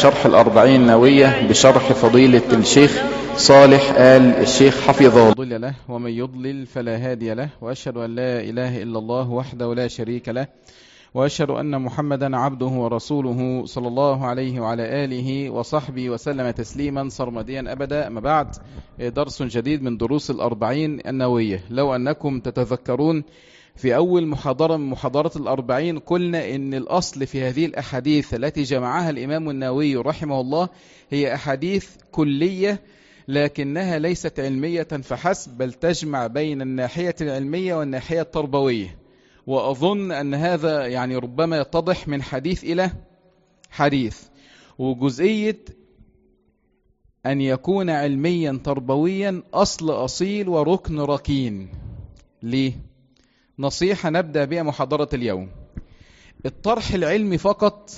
شرح الأربعين نووية بشرح فضيلة الشيخ صالح آل الشيخ حفظه يضل له ومن يضلل فلا هادي له وأشهد أن لا إله إلا الله وحده لا شريك له وأشهد أن محمدا عبده ورسوله صلى الله عليه وعلى آله وصحبه وسلم تسليما صرمديا أبدا أما بعد درس جديد من دروس الأربعين النووية لو أنكم تتذكرون في أول محاضرة من محاضرة الأربعين قلنا إن الأصل في هذه الأحاديث التي جمعها الإمام النووي رحمه الله هي أحاديث كلية لكنها ليست علمية فحسب بل تجمع بين الناحية العلمية والناحية التربوية وأظن أن هذا يعني ربما يتضح من حديث إلى حديث وجزئية أن يكون علميا تربويا أصل أصيل وركن ركين ليه؟ نصيحة نبدأ بها محاضرة اليوم الطرح العلمي فقط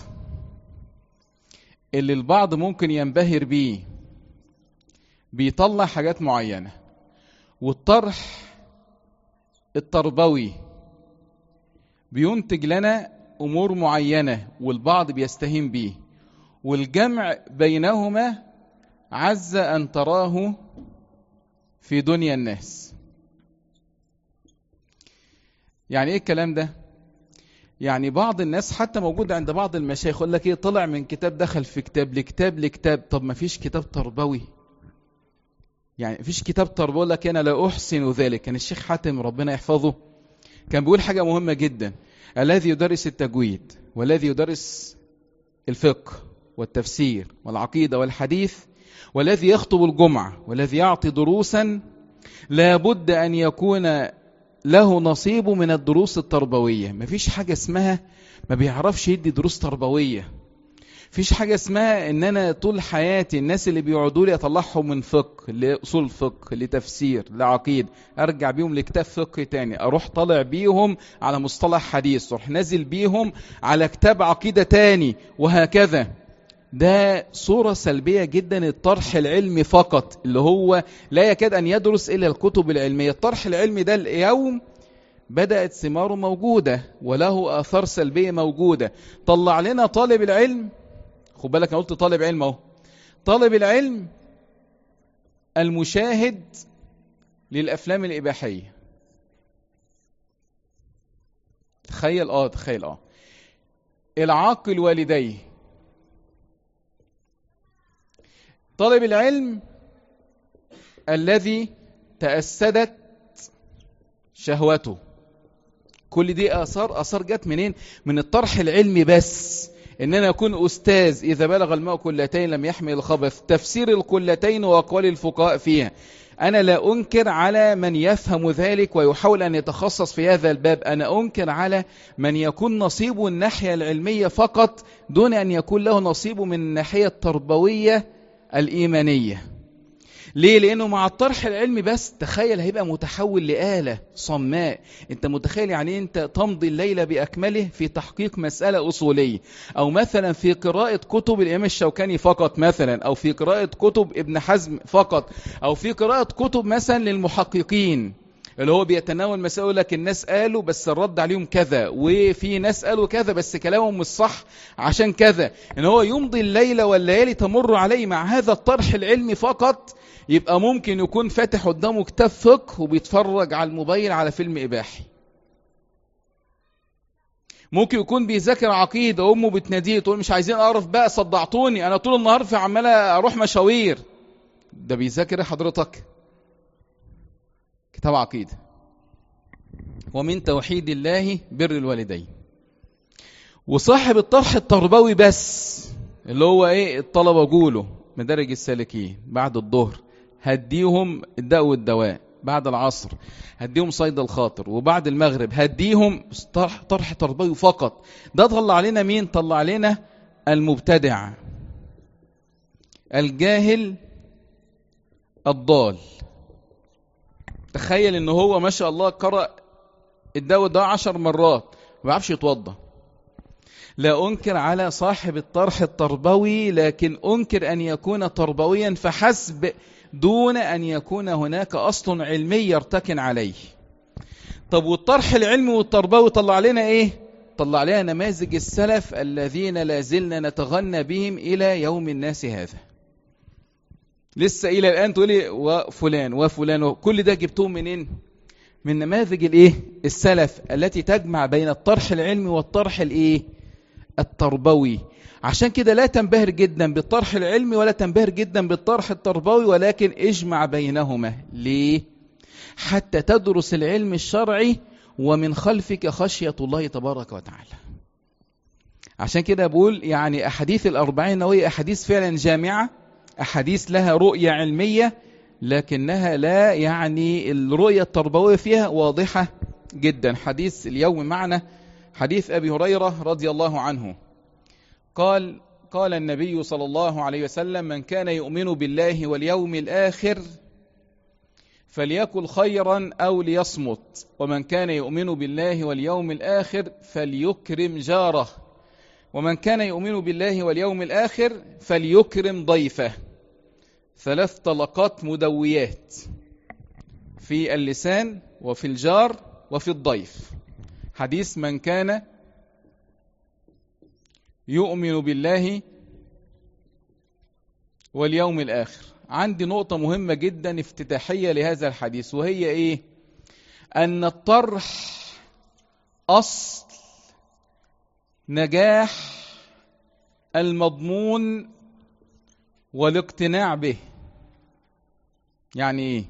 اللي البعض ممكن ينبهر بيه بيطلع حاجات معينة والطرح التربوي بينتج لنا أمور معينة والبعض بيستهين بيه والجمع بينهما عز أن تراه في دنيا الناس يعني ايه الكلام ده يعني بعض الناس حتى موجود عند بعض المشايخ يقول لك ايه طلع من كتاب دخل في كتاب لكتاب لكتاب طب ما فيش كتاب تربوي يعني فيش كتاب تربوي لك انا لا احسن ذلك كان الشيخ حاتم ربنا يحفظه كان بيقول حاجه مهمه جدا الذي يدرس التجويد والذي يدرس الفقه والتفسير والعقيده والحديث والذي يخطب الجمعه والذي يعطي دروسا لابد ان يكون له نصيب من الدروس التربوية مفيش حاجة اسمها ما بيعرفش يدي دروس تربوية فيش حاجة اسمها ان انا طول حياتي الناس اللي بيقعدوا لي اطلعهم من فقه لاصول فقه لتفسير لعقيد ارجع بيهم لكتاب فقه تاني اروح طالع بيهم على مصطلح حديث اروح نازل بيهم على كتاب عقيدة تاني وهكذا ده صورة سلبية جدا الطرح العلمي فقط اللي هو لا يكاد أن يدرس إلا الكتب العلمية الطرح العلمي ده اليوم بدأت ثماره موجودة وله آثار سلبية موجودة طلع لنا طالب العلم خد بالك أنا قلت طالب علم أهو طالب العلم المشاهد للأفلام الإباحية تخيل اه تخيل اه العاقل والديه طالب العلم الذي تأسدت شهوته كل دي آثار آثار جت منين من الطرح العلمي بس ان انا اكون استاذ اذا بلغ الماء كلتين لم يحمل الخبث تفسير الكلتين واقوال الفقهاء فيها انا لا انكر على من يفهم ذلك ويحاول ان يتخصص في هذا الباب انا انكر على من يكون نصيبه الناحيه العلميه فقط دون ان يكون له نصيبه من الناحيه التربويه الإيمانية ليه؟ لأنه مع الطرح العلمي بس تخيل هيبقى متحول لآلة صماء أنت متخيل يعني أنت تمضي الليلة بأكمله في تحقيق مسألة أصولية أو مثلا في قراءة كتب الإمام الشوكاني فقط مثلا أو في قراءة كتب ابن حزم فقط أو في قراءة كتب مثلا للمحققين اللي هو بيتناول مسائل يقول لك الناس قالوا بس الرد عليهم كذا وفي ناس قالوا كذا بس كلامهم مش صح عشان كذا ان هو يمضي الليلة والليالي تمر عليه مع هذا الطرح العلمي فقط يبقى ممكن يكون فاتح قدامه كتاب فقه وبيتفرج على الموبايل على فيلم إباحي ممكن يكون بيذاكر عقيدة أمه بتناديه تقول مش عايزين أعرف بقى صدعتوني أنا طول النهار في عمالة أروح مشاوير ده بيذاكر حضرتك كتاب عقيدة ومن توحيد الله بر الوالدين وصاحب الطرح التربوي بس اللي هو ايه الطلبة جوله مدارج السالكين بعد الظهر هديهم الداء والدواء بعد العصر هديهم صيد الخاطر وبعد المغرب هديهم طرح, طرح تربوي فقط ده طلع علينا مين طلع علينا المبتدع الجاهل الضال تخيل ان هو ما شاء الله قرأ الدواء ده عشر مرات ما بيعرفش يتوضا لا أنكر على صاحب الطرح التربوي لكن أنكر أن يكون تربويا فحسب دون أن يكون هناك أصل علمي يرتكن عليه طب والطرح العلمي والتربوي طلع لنا إيه طلع لنا نماذج السلف الذين لا زلنا نتغنى بهم إلى يوم الناس هذا لسه إلى الآن تقولي وفلان وفلان كل ده جبتهم منين من نماذج الايه السلف التي تجمع بين الطرح العلمي والطرح الايه التربوي عشان كده لا تنبهر جدا بالطرح العلمي ولا تنبهر جدا بالطرح التربوي ولكن اجمع بينهما ليه حتى تدرس العلم الشرعي ومن خلفك خشية الله تبارك وتعالى عشان كده بقول يعني أحاديث الأربعين نووية أحاديث فعلا جامعة أحاديث لها رؤية علمية لكنها لا يعني الرؤية التربوية فيها واضحة جدا حديث اليوم معنا حديث أبي هريرة رضي الله عنه قال قال النبي صلى الله عليه وسلم من كان يؤمن بالله واليوم الآخر فليكن خيرا أو ليصمت ومن كان يؤمن بالله واليوم الآخر فليكرم جاره ومن كان يؤمن بالله واليوم الآخر فليكرم ضيفه ثلاث طلقات مدويات في اللسان وفي الجار وفي الضيف حديث من كان يؤمن بالله واليوم الآخر عندي نقطة مهمة جدا افتتاحية لهذا الحديث وهي ايه ان الطرح اصل نجاح المضمون والاقتناع به يعني ايه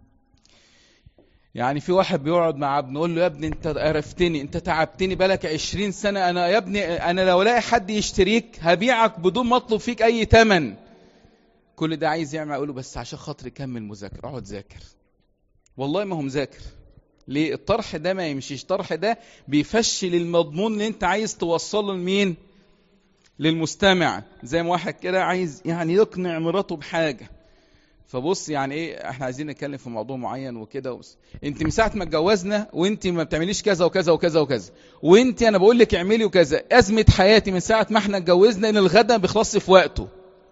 يعني في واحد بيقعد مع ابنه يقول له يا ابني انت قرفتني انت تعبتني بالك عشرين سنة انا يا ابني انا لو لاقي حد يشتريك هبيعك بدون ما اطلب فيك اي تمن كل ده عايز يعمل اقول له بس عشان خاطري كمل مذاكره اقعد ذاكر والله ما هو مذاكر ليه الطرح ده ما يمشيش الطرح ده بيفشل المضمون اللي انت عايز توصله لمين للمستمع زي ما واحد كده عايز يعني يقنع مراته بحاجه فبص يعني ايه احنا عايزين نتكلم في موضوع معين وكده وبس. انت من ساعه ما اتجوزنا وانت ما بتعمليش كذا وكذا وكذا وكذا وانت انا بقول لك اعملي وكذا ازمه حياتي من ساعه ما احنا اتجوزنا ان الغدا ما بيخلصش في وقته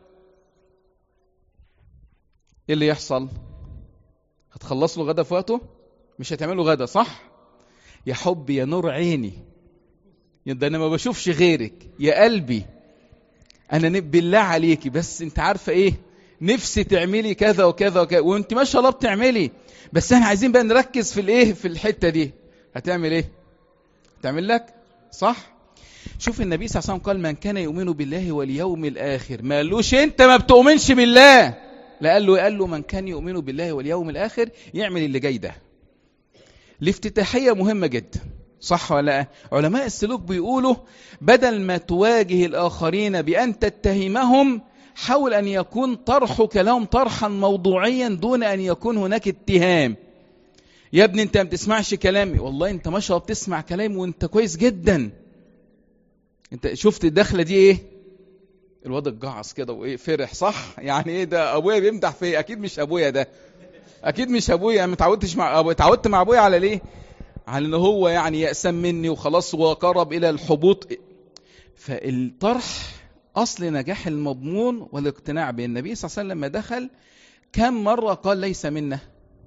ايه اللي يحصل هتخلص له غدا في وقته مش هتعمل له غدا صح يا حبي يا نور عيني ده انا ما بشوفش غيرك يا قلبي انا بالله عليكي بس انت عارفه ايه نفسي تعملي كذا وكذا وكذا وانت ما شاء الله بتعملي بس احنا عايزين بقى نركز في الايه في الحته دي هتعمل ايه تعمل لك صح شوف النبي صلى الله عليه وسلم قال من كان يؤمن بالله واليوم الاخر ما قالوش انت ما بتؤمنش بالله لا قال له قال له من كان يؤمن بالله واليوم الاخر يعمل اللي جاي ده الافتتاحيه مهمه جدا صح ولا لا علماء السلوك بيقولوا بدل ما تواجه الاخرين بان تتهمهم حاول ان يكون طرحك لهم طرحا موضوعيا دون ان يكون هناك اتهام يا ابني انت ما بتسمعش كلامي والله انت ما شاء الله بتسمع كلامي وانت كويس جدا انت شفت الدخله دي ايه الواد اتجعص كده وايه فرح صح يعني ايه ده ابويا بيمدح فيا اكيد مش ابويا ده اكيد مش ابويا ما اتعودتش مع ابويا اتعودت مع ابويا على ليه على ان هو يعني يأسم مني وخلاص وقرب الى الحبوط فالطرح اصل نجاح المضمون والاقتناع به النبي صلى الله عليه وسلم لما دخل كم مره قال ليس منا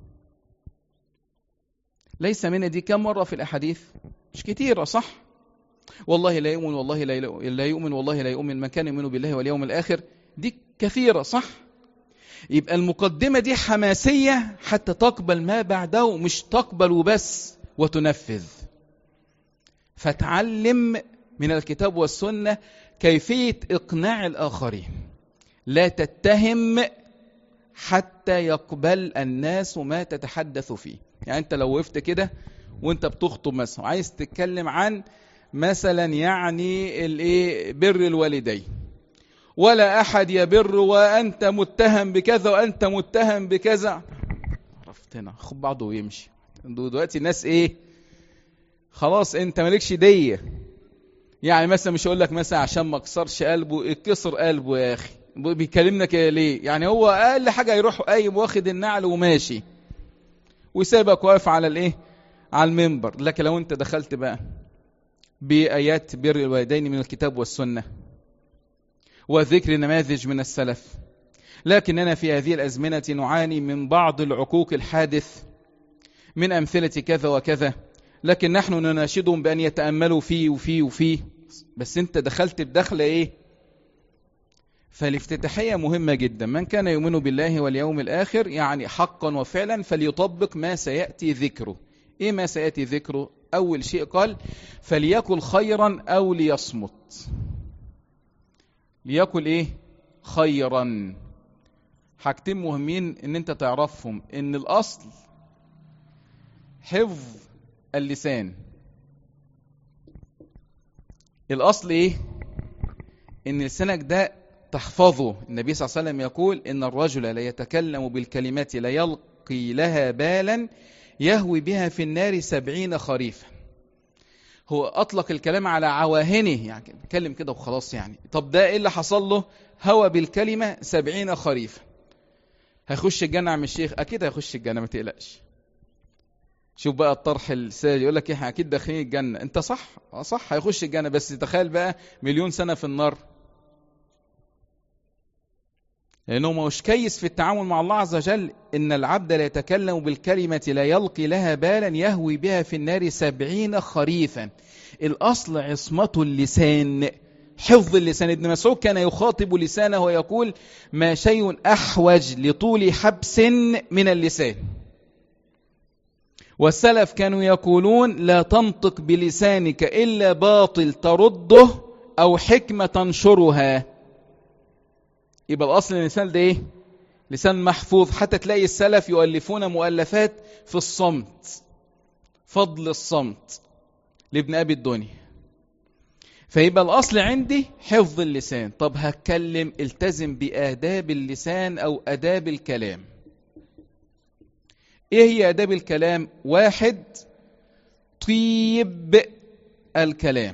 ليس منا دي كم مره في الاحاديث مش كتيره صح والله لا يؤمن والله لا لا يؤمن والله لا يؤمن من كان يؤمن بالله واليوم الاخر دي كثيره صح يبقى المقدمه دي حماسيه حتى تقبل ما بعده مش تقبل وبس وتنفذ فتعلم من الكتاب والسنه كيفيه اقناع الاخرين لا تتهم حتى يقبل الناس ما تتحدث فيه يعني انت لو وقفت كده وانت بتخطب مثلا عايز تتكلم عن مثلا يعني الايه بر الوالدين ولا احد يبر وانت متهم بكذا وانت متهم بكذا عرفتنا خد بعضه ويمشي دلوقتي الناس ايه خلاص انت مالكش ديه يعني مثلا مش هقول لك مثلا عشان ما اكسرش قلبه اتكسر قلبه يا اخي بيكلمنا كده ليه يعني هو اقل حاجه يروح قايم واخد النعل وماشي ويسيبك واقف على الايه على المنبر لكن لو انت دخلت بقى بآيات بر الوالدين من الكتاب والسنة وذكر نماذج من السلف لكننا في هذه الأزمنة نعاني من بعض العقوق الحادث من أمثلة كذا وكذا لكن نحن نناشدهم بأن يتأملوا فيه وفيه وفيه بس انت دخلت بدخلة ايه فالافتتاحية مهمة جدا من كان يؤمن بالله واليوم الآخر يعني حقا وفعلا فليطبق ما سيأتي ذكره ايه ما سيأتي ذكره أول شيء قال فليكن خيرا أو ليصمت ليكن ايه خيرا حاجتين مهمين ان انت تعرفهم ان الاصل حفظ اللسان الاصل ايه ان لسانك ده تحفظه النبي صلى الله عليه وسلم يقول ان الرجل لا يتكلم بالكلمات لا يلقي لها بالا يهوي بها في النار سبعين خريفا هو اطلق الكلام على عواهنه يعني بيتكلم كده وخلاص يعني طب ده ايه اللي حصل له هوى بالكلمة سبعين خريفا هيخش الجنة عم الشيخ اكيد هيخش الجنة ما تقلقش شوف بقى الطرح السائل يقول لك احنا اكيد داخلين الجنة انت صح اه صح هيخش الجنة بس تخيل بقى مليون سنة في النار لأنه مش كيس في التعامل مع الله عز وجل إن العبد لا يتكلم بالكلمة لا يلقي لها بالا يهوي بها في النار سبعين خريفا الأصل عصمة اللسان حفظ اللسان ابن مسعود كان يخاطب لسانه ويقول ما شيء أحوج لطول حبس من اللسان والسلف كانوا يقولون لا تنطق بلسانك إلا باطل ترده أو حكمة تنشرها يبقى الأصل اللسان ده إيه؟ لسان محفوظ حتى تلاقي السلف يؤلفون مؤلفات في الصمت فضل الصمت لابن أبي الدنيا فيبقى الأصل عندي حفظ اللسان طب هتكلم التزم بآداب اللسان أو آداب الكلام إيه هي آداب الكلام واحد طيب الكلام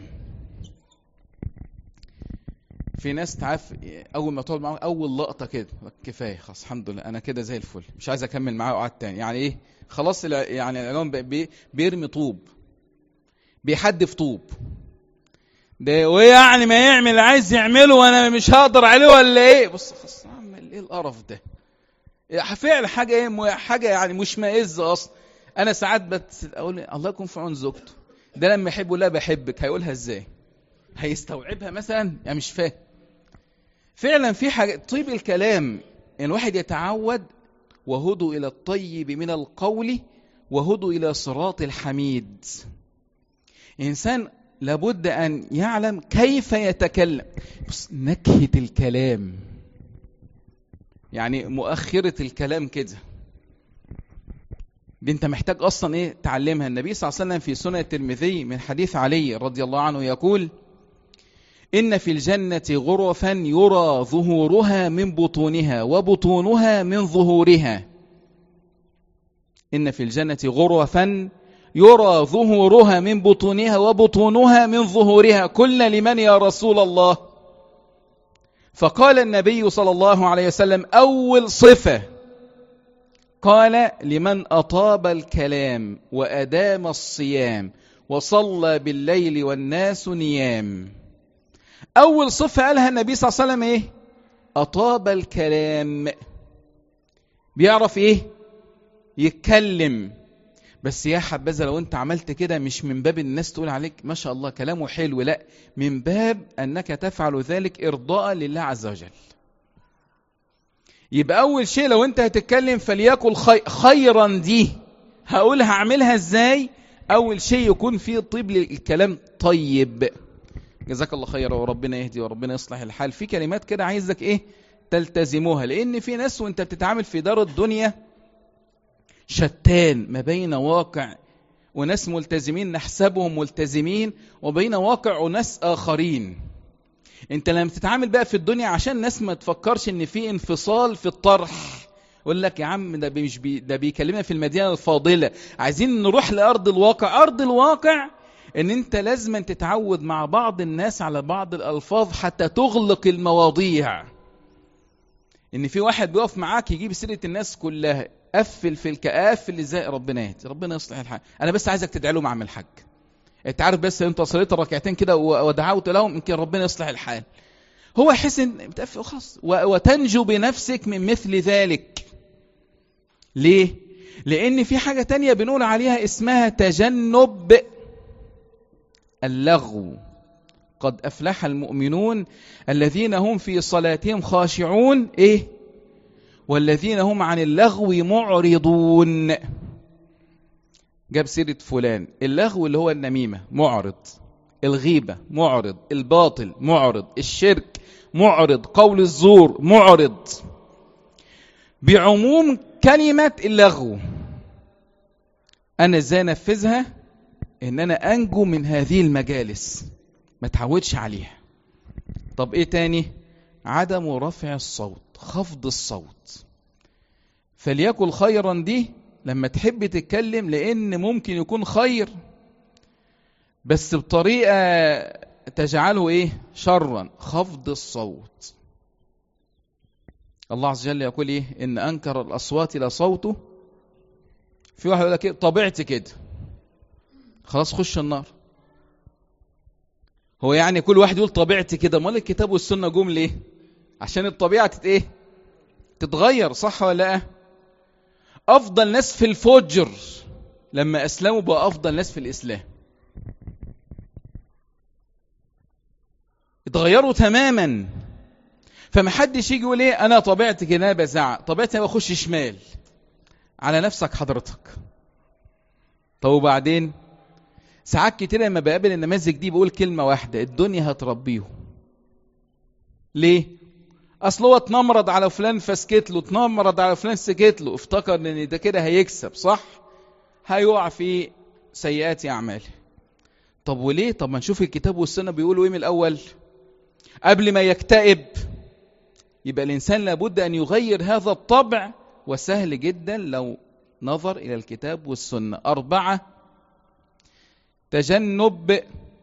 في ناس تعرف اول ما تقعد معاهم اول لقطه كده كفايه خلاص الحمد لله انا كده زي الفل مش عايز اكمل معاه وقعد تاني يعني ايه خلاص يعني العلوم بي بيرمي طوب بيحدف طوب ده ويعني ما يعمل عايز يعمله وانا مش هقدر عليه ولا ايه بص خلاص اعمل ايه القرف ده فعل حاجه ايه حاجه يعني مش مائز اصلا انا ساعات بت اقول الله يكون في عون زوجته ده لما يحب لا بحبك هيقولها ازاي هيستوعبها مثلا يعني مش فاهم فعلا في حاجه طيب الكلام ان يعني الواحد يتعود وهدوا الى الطيب من القول وهدوا الى صراط الحميد انسان لابد ان يعلم كيف يتكلم بص نكهه الكلام يعني مؤخره الكلام كده دي انت محتاج اصلا ايه تعلمها النبي صلى الله عليه وسلم في سنة الترمذي من حديث علي رضي الله عنه يقول إن في الجنة غرفا يرى ظهورها من بطونها وبطونها من ظهورها إن في الجنة غرفا يرى ظهورها من بطونها وبطونها من ظهورها كل لمن يا رسول الله فقال النبي صلى الله عليه وسلم أول صفة قال لمن أطاب الكلام وأدام الصيام وصلى بالليل والناس نيام أول صفة قالها النبي صلى الله عليه وسلم إيه أطاب الكلام بيعرف إيه يتكلم بس يا حبذا لو انت عملت كده مش من باب الناس تقول عليك ما شاء الله كلامه حلو لا من باب أنك تفعل ذلك إرضاء لله عز وجل يبقى أول شيء لو أنت هتتكلم فليكن خي... خيرا دي هقول هعملها إزاي أول شيء يكون فيه طيب للكلام طيب جزاك الله خيرا وربنا يهدي وربنا يصلح الحال في كلمات كده عايزك إيه تلتزموها لأن في ناس وأنت بتتعامل في دار الدنيا شتان ما بين واقع وناس ملتزمين نحسبهم ملتزمين وبين واقع وناس آخرين انت لما تتعامل بقى في الدنيا عشان الناس ما تفكرش ان في انفصال في الطرح يقول لك يا عم ده مش بي ده بيكلمنا في المدينه الفاضله عايزين نروح لارض الواقع ارض الواقع ان انت لازم تتعود مع بعض الناس على بعض الالفاظ حتى تغلق المواضيع ان في واحد بيقف معاك يجيب سيره الناس كلها قفل في الكقافل ازاي ربنا يهدي ربنا يصلح الحال انا بس عايزك تدعي له مع الحاج انت عارف بس انت صليت الركعتين كده ودعوت لهم يمكن ربنا يصلح الحال هو يحس ان خلاص وتنجو بنفسك من مثل ذلك ليه لان في حاجة تانية بنقول عليها اسمها تجنب اللغو قد افلح المؤمنون الذين هم في صلاتهم خاشعون ايه والذين هم عن اللغو معرضون جاب سيرة فلان اللغو اللي هو النميمة معرض الغيبة معرض الباطل معرض الشرك معرض قول الزور معرض بعموم كلمة اللغو أنا إزاي أنفذها إن أنا أنجو من هذه المجالس ما تعودش عليها طب إيه تاني عدم رفع الصوت خفض الصوت فليكن خيرا دي لما تحب تتكلم لأن ممكن يكون خير بس بطريقة تجعله إيه شرا خفض الصوت الله عز وجل يقول إيه إن أنكر الأصوات لصوته في واحد يقول لك إيه طبيعتي كده خلاص خش النار هو يعني كل واحد يقول طبيعتي كده امال الكتاب والسنه جم ليه عشان الطبيعه تت ايه تتغير صح ولا لا افضل ناس في الفجر لما اسلموا بقى افضل ناس في الاسلام اتغيروا تماما فمحدش يجي يقول ايه انا طبيعتي كده أنا بزعق طبيعتي انا بخش شمال على نفسك حضرتك طب وبعدين ساعات كتير لما بقابل النماذج دي بقول كلمة واحدة الدنيا هتربيه ليه؟ أصل هو اتنمرض على فلان فسكت له اتنمرض على فلان سكت له افتكر ان ده كده هيكسب صح؟ هيقع في سيئات أعماله طب وليه؟ طب ما نشوف الكتاب والسنة بيقولوا ايه من الأول؟ قبل ما يكتئب يبقى الإنسان لابد أن يغير هذا الطبع وسهل جدا لو نظر إلى الكتاب والسنة أربعة تجنب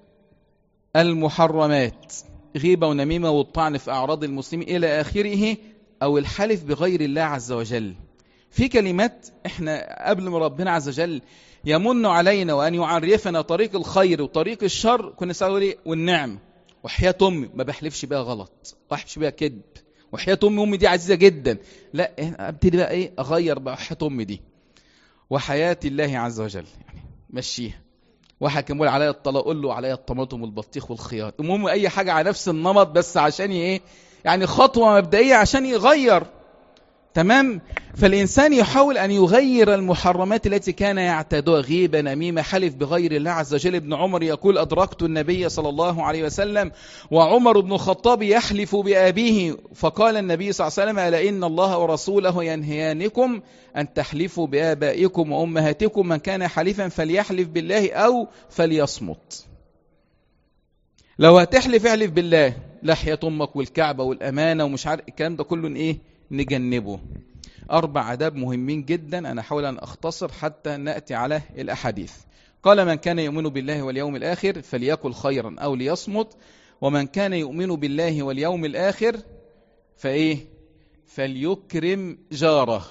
المحرمات غيبة ونميمة والطعن في أعراض المسلمين إلى آخره أو الحلف بغير الله عز وجل في كلمات احنا قبل ما ربنا عز وجل يمن علينا وأن يعرفنا طريق الخير وطريق الشر كنا نسأل ايه والنعم وحياة أمي ما بحلفش بيها غلط ما بحلفش بيها كذب وحياة أمي أمي دي عزيزة جدا لا ابتدي بقى ايه أغير بقى وحياة أمي دي وحياة الله عز وجل يعني مشيها واحد كان بيقول عليا الطلاق قول له عليا الطماطم والبطيخ والخيار المهم اي حاجه على نفس النمط بس عشان ايه يعني خطوه مبدئيه عشان يغير تمام فالانسان يحاول ان يغير المحرمات التي كان يعتادها غيبه نميمه حلف بغير الله عز وجل ابن عمر يقول ادركت النبي صلى الله عليه وسلم وعمر بن الخطاب يحلف بابيه فقال النبي صلى الله عليه وسلم الا ان الله ورسوله ينهيانكم ان تحلفوا بابائكم وامهاتكم من كان حليفا فليحلف بالله او فليصمت لو هتحلف احلف بالله لحية امك والكعبة والامانة ومش عارف الكلام ده كله ايه نجنبه أربع أداب مهمين جدا أنا أحاول أن أختصر حتى نأتي على الأحاديث قال من كان يؤمن بالله واليوم الآخر فليقل خيرا أو ليصمت ومن كان يؤمن بالله واليوم الآخر فإيه فليكرم جاره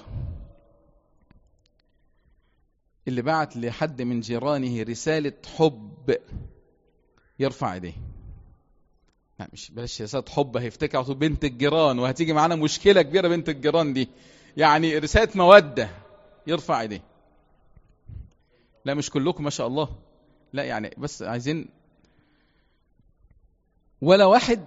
اللي بعت لحد من جيرانه رسالة حب يرفع ايديه لا مش بلاش رسالة حب هيفتكر على طول بنت الجيران وهتيجي معانا مشكلة كبيرة بنت الجيران دي يعني رسالة مودة يرفع ايديه لا مش كلكم ما شاء الله لا يعني بس عايزين ولا واحد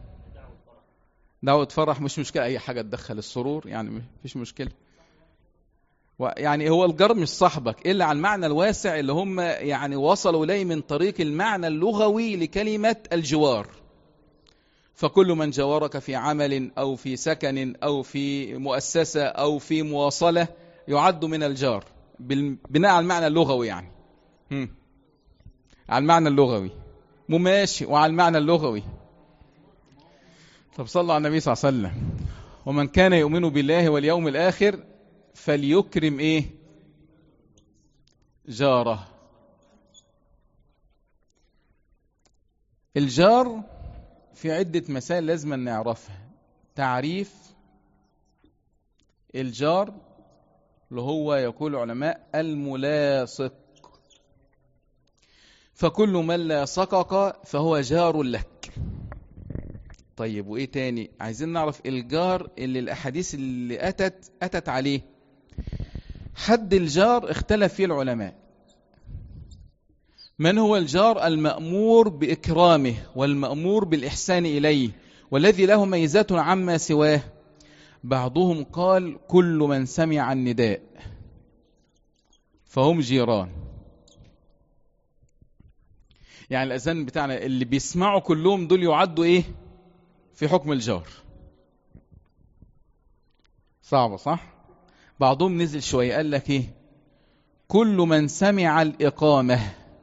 دعوة فرح مش مشكلة أي حاجة تدخل السرور يعني مفيش مشكلة يعني هو الجار مش صاحبك إلا على المعنى الواسع اللي هم يعني وصلوا إليه من طريق المعنى اللغوي لكلمة الجوار فكل من جاورك في عمل أو في سكن أو في مؤسسة أو في مواصلة يعد من الجار بناء على المعنى اللغوي يعني هم. على المعنى اللغوي مماشي وعلى المعنى اللغوي طب صلى على النبي صلى الله عليه وسلم ومن كان يؤمن بالله واليوم الآخر فليكرم ايه جاره الجار في عدة مسائل لازم نعرفها تعريف الجار اللي هو يقول علماء الملاصق فكل من لاصقك فهو جار لك طيب وايه تاني عايزين نعرف الجار اللي الاحاديث اللي اتت اتت عليه حد الجار اختلف فيه العلماء من هو الجار المأمور بإكرامه والمأمور بالإحسان إليه والذي له ميزات عما سواه بعضهم قال كل من سمع النداء فهم جيران يعني الأذان بتاعنا اللي بيسمعوا كلهم دول يعدوا إيه في حكم الجار صعبة صح بعضهم نزل شوية قال لك إيه كل من سمع الإقامة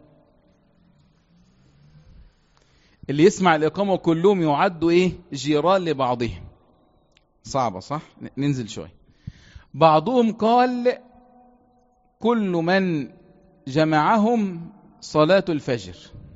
اللي يسمع الإقامة كلهم يعدوا إيه جيران لبعضهم صعبة صح ننزل شوية بعضهم قال كل من جمعهم صلاة الفجر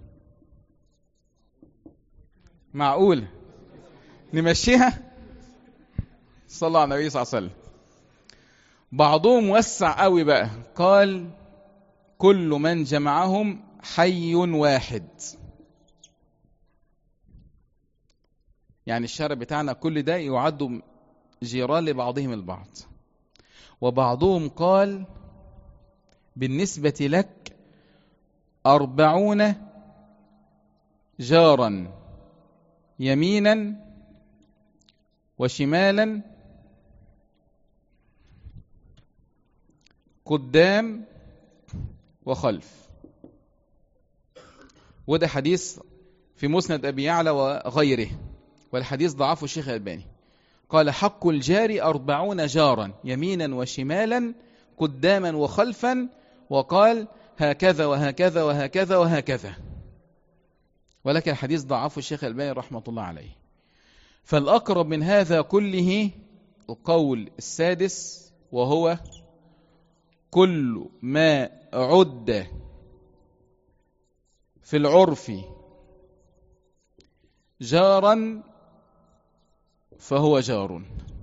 معقول نمشيها صلى على النبي صلى الله عليه وسلم بعضهم وسع قوي بقى قال كل من جمعهم حي واحد يعني الشارع بتاعنا كل ده يعد جيران لبعضهم البعض وبعضهم قال بالنسبة لك أربعون جارا يمينا وشمالا قدام وخلف وده حديث في مسند أبي يعلى وغيره والحديث ضعفه الشيخ الألباني قال حق الجار أربعون جارا يمينا وشمالا قداما وخلفا وقال هكذا وهكذا وهكذا وهكذا ولكن الحديث ضعفه الشيخ الألباني رحمة الله عليه فالأقرب من هذا كله القول السادس وهو كل ما عد في العرف جارا فهو جار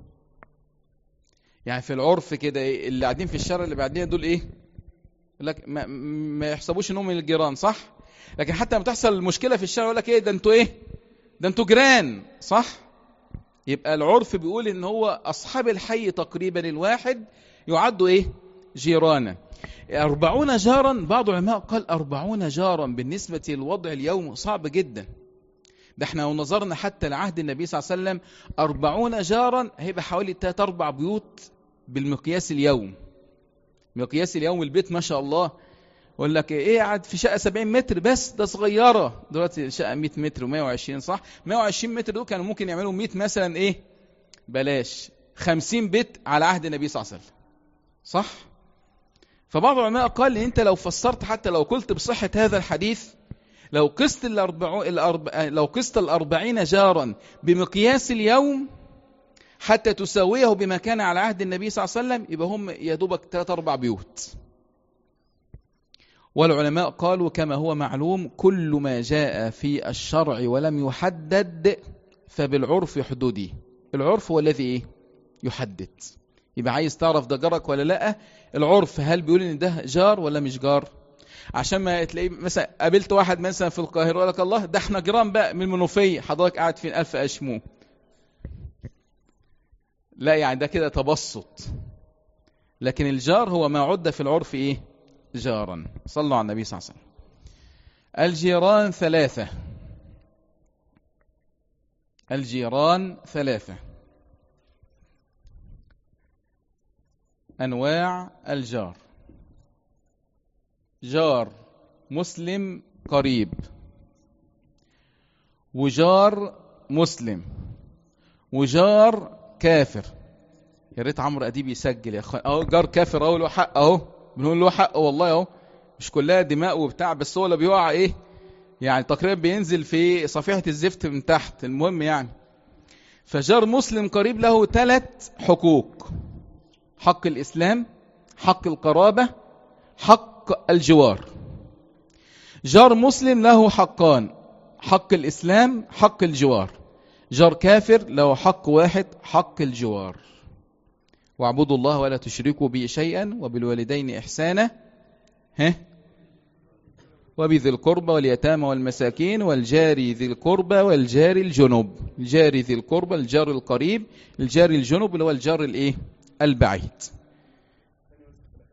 يعني في العرف كده إيه اللي قاعدين في الشارع اللي بعدين دول ايه لك ما, ما يحسبوش انهم من الجيران صح لكن حتى لما تحصل مشكله في الشارع يقول لك ايه ده انتوا ايه ده انتوا جيران صح يبقى العرف بيقول ان هو اصحاب الحي تقريبا الواحد يعدوا ايه جيرانا أربعون جارا بعض العلماء قال أربعون جارا بالنسبة للوضع اليوم صعب جدا ده احنا لو نظرنا حتى لعهد النبي صلى الله عليه وسلم أربعون جارا هيبقى حوالي تلات أربع بيوت بالمقياس اليوم مقياس اليوم البيت ما شاء الله يقول لك ايه قاعد في شقه 70 متر بس ده صغيره دلوقتي شقه 100 متر و120 صح 120 متر دول كانوا ممكن يعملوا 100 مثلا ايه بلاش 50 بيت على عهد النبي صلى الله عليه وسلم صح فبعض العلماء قال ان انت لو فسرت حتى لو قلت بصحه هذا الحديث لو قست الأربعو الأرب... لو قست الأربعين جارا بمقياس اليوم حتى تساويه بما كان على عهد النبي صلى الله عليه وسلم يبقى هم يا دوبك ثلاث أربع بيوت والعلماء قالوا كما هو معلوم كل ما جاء في الشرع ولم يحدد فبالعرف حدودي العرف هو الذي ايه يحدد يبقى عايز تعرف ده جارك ولا لا العرف هل بيقول ان ده جار ولا مش جار عشان ما تلاقي مثلا قابلت واحد مثلا في القاهره يقول لك الله ده احنا جيران بقى من المنوفيه حضرتك قاعد فين الف اشمو لا يعني ده كده تبسط لكن الجار هو ما عد في العرف ايه جارا صلوا على النبي صلى الله عليه وسلم الجيران ثلاثة الجيران ثلاثة أنواع الجار جار مسلم قريب وجار مسلم وجار كافر يا ريت عمرو اديب يسجل يا اخوان اهو جار كافر اهو له حق اهو بنقول له حق والله اهو مش كلها دماء وبتاع بس هو اللي بيقع ايه يعني تقريبا بينزل في صفيحه الزفت من تحت المهم يعني فجار مسلم قريب له ثلاث حقوق حق الاسلام حق القرابه حق الجوار جار مسلم له حقان حق الاسلام حق الجوار جار كافر له حق واحد حق الجوار واعبدوا الله ولا تشركوا به شيئا وبالوالدين إحسانا ها وبذي القربى واليتامى والمساكين والجار ذي القربى والجار الجنب الجار ذي القربى الجار القريب الجار الجنب اللي هو الجار الايه البعيد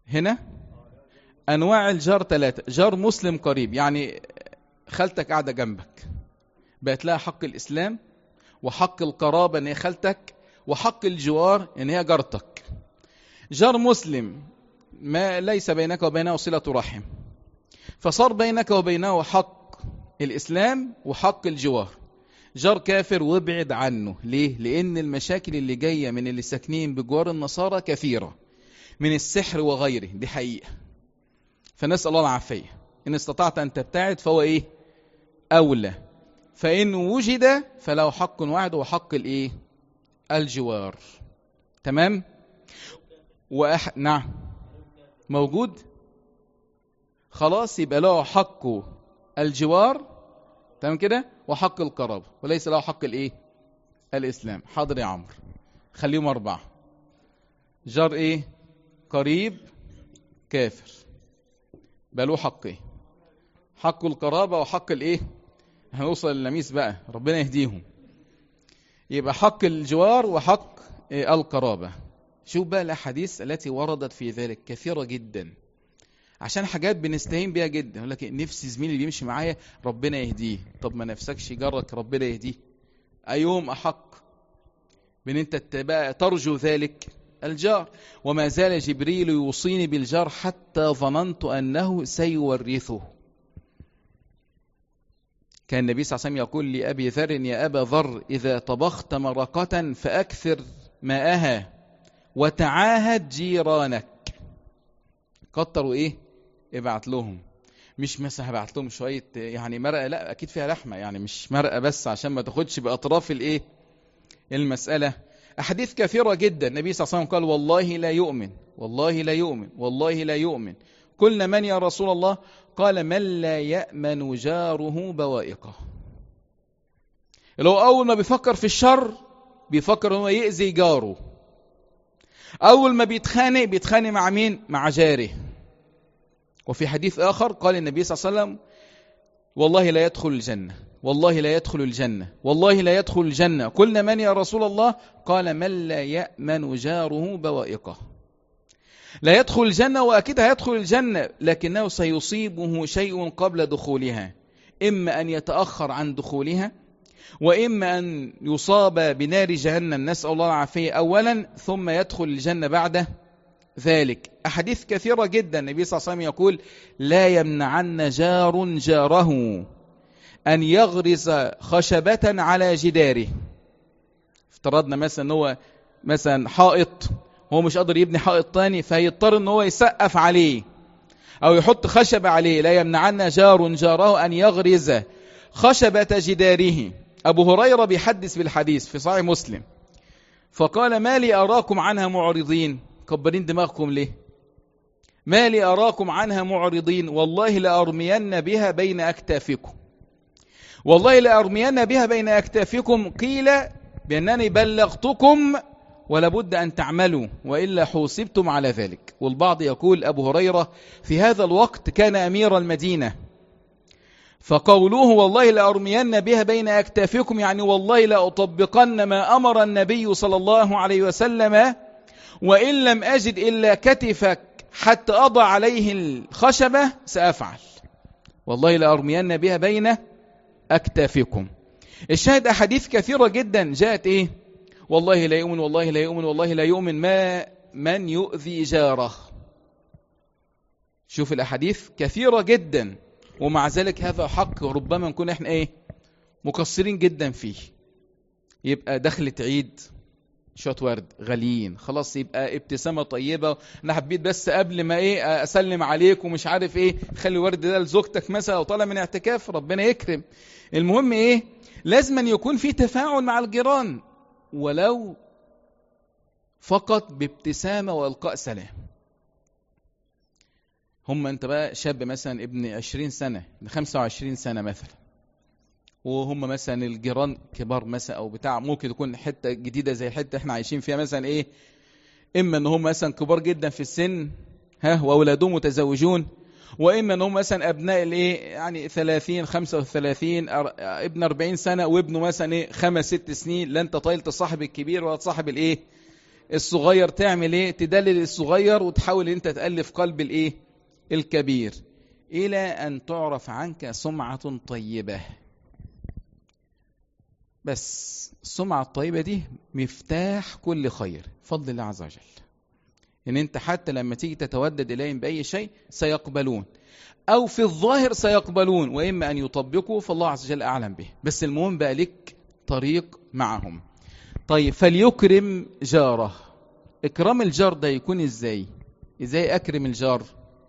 هنا انواع الجار ثلاثة جار مسلم قريب يعني خالتك قاعدة جنبك بقت لها حق الاسلام وحق القرابة ان هي خالتك وحق الجوار ان هي جارتك جار مسلم ما ليس بينك وبينه صلة رحم فصار بينك وبينه حق الإسلام وحق الجوار جار كافر وابعد عنه ليه؟ لأن المشاكل اللي جاية من اللي ساكنين بجوار النصارى كثيرة من السحر وغيره دي حقيقة فنسأل الله العافية إن استطعت أن تبتعد فهو إيه؟ أولى فإن وجد فله حق واحد وحق الإيه؟ الجوار تمام؟ وأح... نعم موجود خلاص يبقى له حق الجوار تمام كده وحق القرابة وليس له حق الايه الاسلام حاضر يا عمرو خليهم اربعة جار ايه قريب كافر بقى له حق ايه حق القرابة وحق الايه هنوصل للميس بقى ربنا يهديهم يبقى حق الجوار وحق إيه القرابة شوف بقى الاحاديث التي وردت في ذلك كثيرة جدا عشان حاجات بنستهين بيها جدا يقول لك نفسي زميلي اللي بيمشي معايا ربنا يهديه طب ما نفسكش جارك ربنا يهديه ايهم احق بان انت تبقى ترجو ذلك الجار وما زال جبريل يوصيني بالجار حتى ظننت انه سيورثه كان النبي صلى الله عليه وسلم يقول لأبي ذر يا أبا ذر إذا طبخت مرقة فأكثر ماءها وتعاهد جيرانك كتروا ايه ابعت لهم مش مثلا هبعت لهم شويه يعني مرقه لا اكيد فيها لحمه يعني مش مرقه بس عشان ما تاخدش باطراف الايه المساله احاديث كثيره جدا النبي صلى الله عليه وسلم قال والله لا يؤمن والله لا يؤمن والله لا يؤمن قلنا من يا رسول الله قال من لا يامن جاره بوائقه اللي هو اول ما بيفكر في الشر بيفكر ان هو يأذي جاره أول ما بيتخانق بيتخانق مع مين؟ مع جاره. وفي حديث آخر قال النبي صلى الله عليه وسلم: والله لا يدخل الجنة، والله لا يدخل الجنة، والله لا يدخل الجنة، قلنا من يا رسول الله؟ قال من لا يأمن جاره بوائقه. لا يدخل الجنة وأكيد هيدخل الجنة، لكنه سيصيبه شيء قبل دخولها، إما أن يتأخر عن دخولها وإما أن يصاب بنار جهنم نسأل الله العافية أولا ثم يدخل الجنة بعد ذلك أحاديث كثيرة جدا النبي صلى الله عليه وسلم يقول لا يمنعن جار جاره أن يغرز خشبة على جداره افترضنا مثلا ان هو مثلا حائط هو مش قادر يبني حائط تاني فيضطر ان هو يسقف عليه او يحط خشبة عليه لا يمنعن جار جاره ان يغرز خشبة جداره أبو هريرة بيحدث بالحديث في صحيح مسلم فقال ما لي أراكم عنها معرضين كبرين دماغكم ليه ما لي أراكم عنها معرضين والله لأرمين بها بين أكتافكم والله لأرمين بها بين أكتافكم قيل بأنني بلغتكم ولابد أن تعملوا وإلا حوسبتم على ذلك والبعض يقول أبو هريرة في هذا الوقت كان أمير المدينة فقوله والله لأرمين بها بين أكتافكم يعني والله لأطبقن ما أمر النبي صلى الله عليه وسلم وإن لم أجد إلا كتفك حتى أضع عليه الخشبة سأفعل والله لأرمين بها بين أكتافكم الشاهد أحاديث كثيرة جدا جاءت إيه والله لا يؤمن والله لا يؤمن والله لا يؤمن ما من يؤذي جاره شوف الأحاديث كثيرة جدا ومع ذلك هذا حق ربما نكون احنا ايه مقصرين جدا فيه يبقى دخلة عيد شوية ورد غاليين خلاص يبقى ابتسامة طيبة انا حبيت بس قبل ما ايه اسلم عليك ومش عارف ايه خلي ورد ده لزوجتك مثلا او طالع من اعتكاف ربنا يكرم المهم ايه لازم أن يكون في تفاعل مع الجيران ولو فقط بابتسامة والقاء سلام هم انت بقى شاب مثلا ابن 20 سنة ابن 25 سنة مثلا وهم مثلا الجيران كبار مثلا او بتاع ممكن تكون حتة جديدة زي الحتة احنا عايشين فيها مثلا ايه اما ان هم مثلا كبار جدا في السن ها واولادهم متزوجون واما ان هم مثلا ابناء الايه يعني 30 35 أر... ابن 40 سنه وابنه مثلا ايه خمس ست سنين لا انت طايل تصاحب الكبير ولا تصاحب الايه الصغير تعمل ايه تدلل الصغير وتحاول انت تألف قلب الايه الكبير الى ان تعرف عنك سمعة طيبة بس السمعة الطيبة دي مفتاح كل خير فضل الله عز وجل ان انت حتى لما تيجي تتودد اليهم باي شيء سيقبلون او في الظاهر سيقبلون واما ان يطبقوا فالله عز وجل اعلم به بس المهم بقى لك طريق معهم طيب فليكرم جاره اكرام الجار ده يكون ازاي ازاي اكرم الجار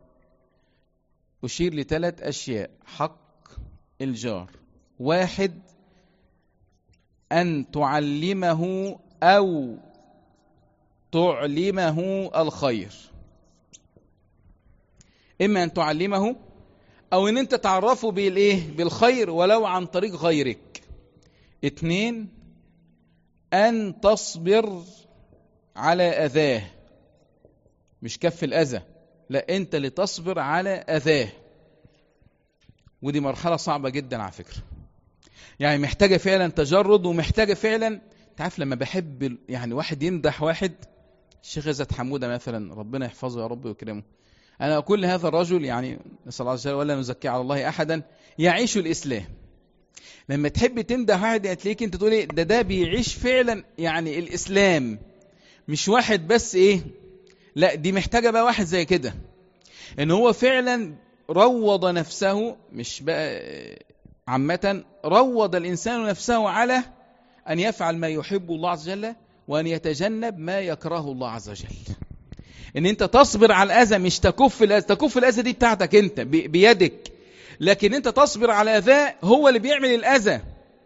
اشير لثلاث اشياء حق الجار واحد ان تعلمه او تعلمه الخير اما ان تعلمه او ان انت تعرفه بالايه بالخير ولو عن طريق غيرك اتنين ان تصبر على اذاه مش كف الاذى لا انت اللي تصبر على اذاه ودي مرحله صعبه جدا على فكره يعني محتاجه فعلا تجرد ومحتاجه فعلا انت عارف لما بحب يعني واحد يمدح واحد الشيخ عزت حموده مثلا ربنا يحفظه يا رب ويكرمه انا اقول لهذا الرجل يعني نسال الله عز وجل ولا نزكي على الله احدا يعيش الاسلام لما تحب تمدح واحد هتلاقيك انت تقول ايه ده ده بيعيش فعلا يعني الاسلام مش واحد بس ايه لا دي محتاجه بقى واحد زي كده ان هو فعلا روض نفسه مش بقى عامة روض الإنسان نفسه على أن يفعل ما يحب الله عز وجل وأن يتجنب ما يكرهه الله عز وجل ان انت تصبر على الاذى مش تكف الاذى تكف الاذى دي بتاعتك انت بيدك لكن انت تصبر على اذاه هو اللي بيعمل الاذى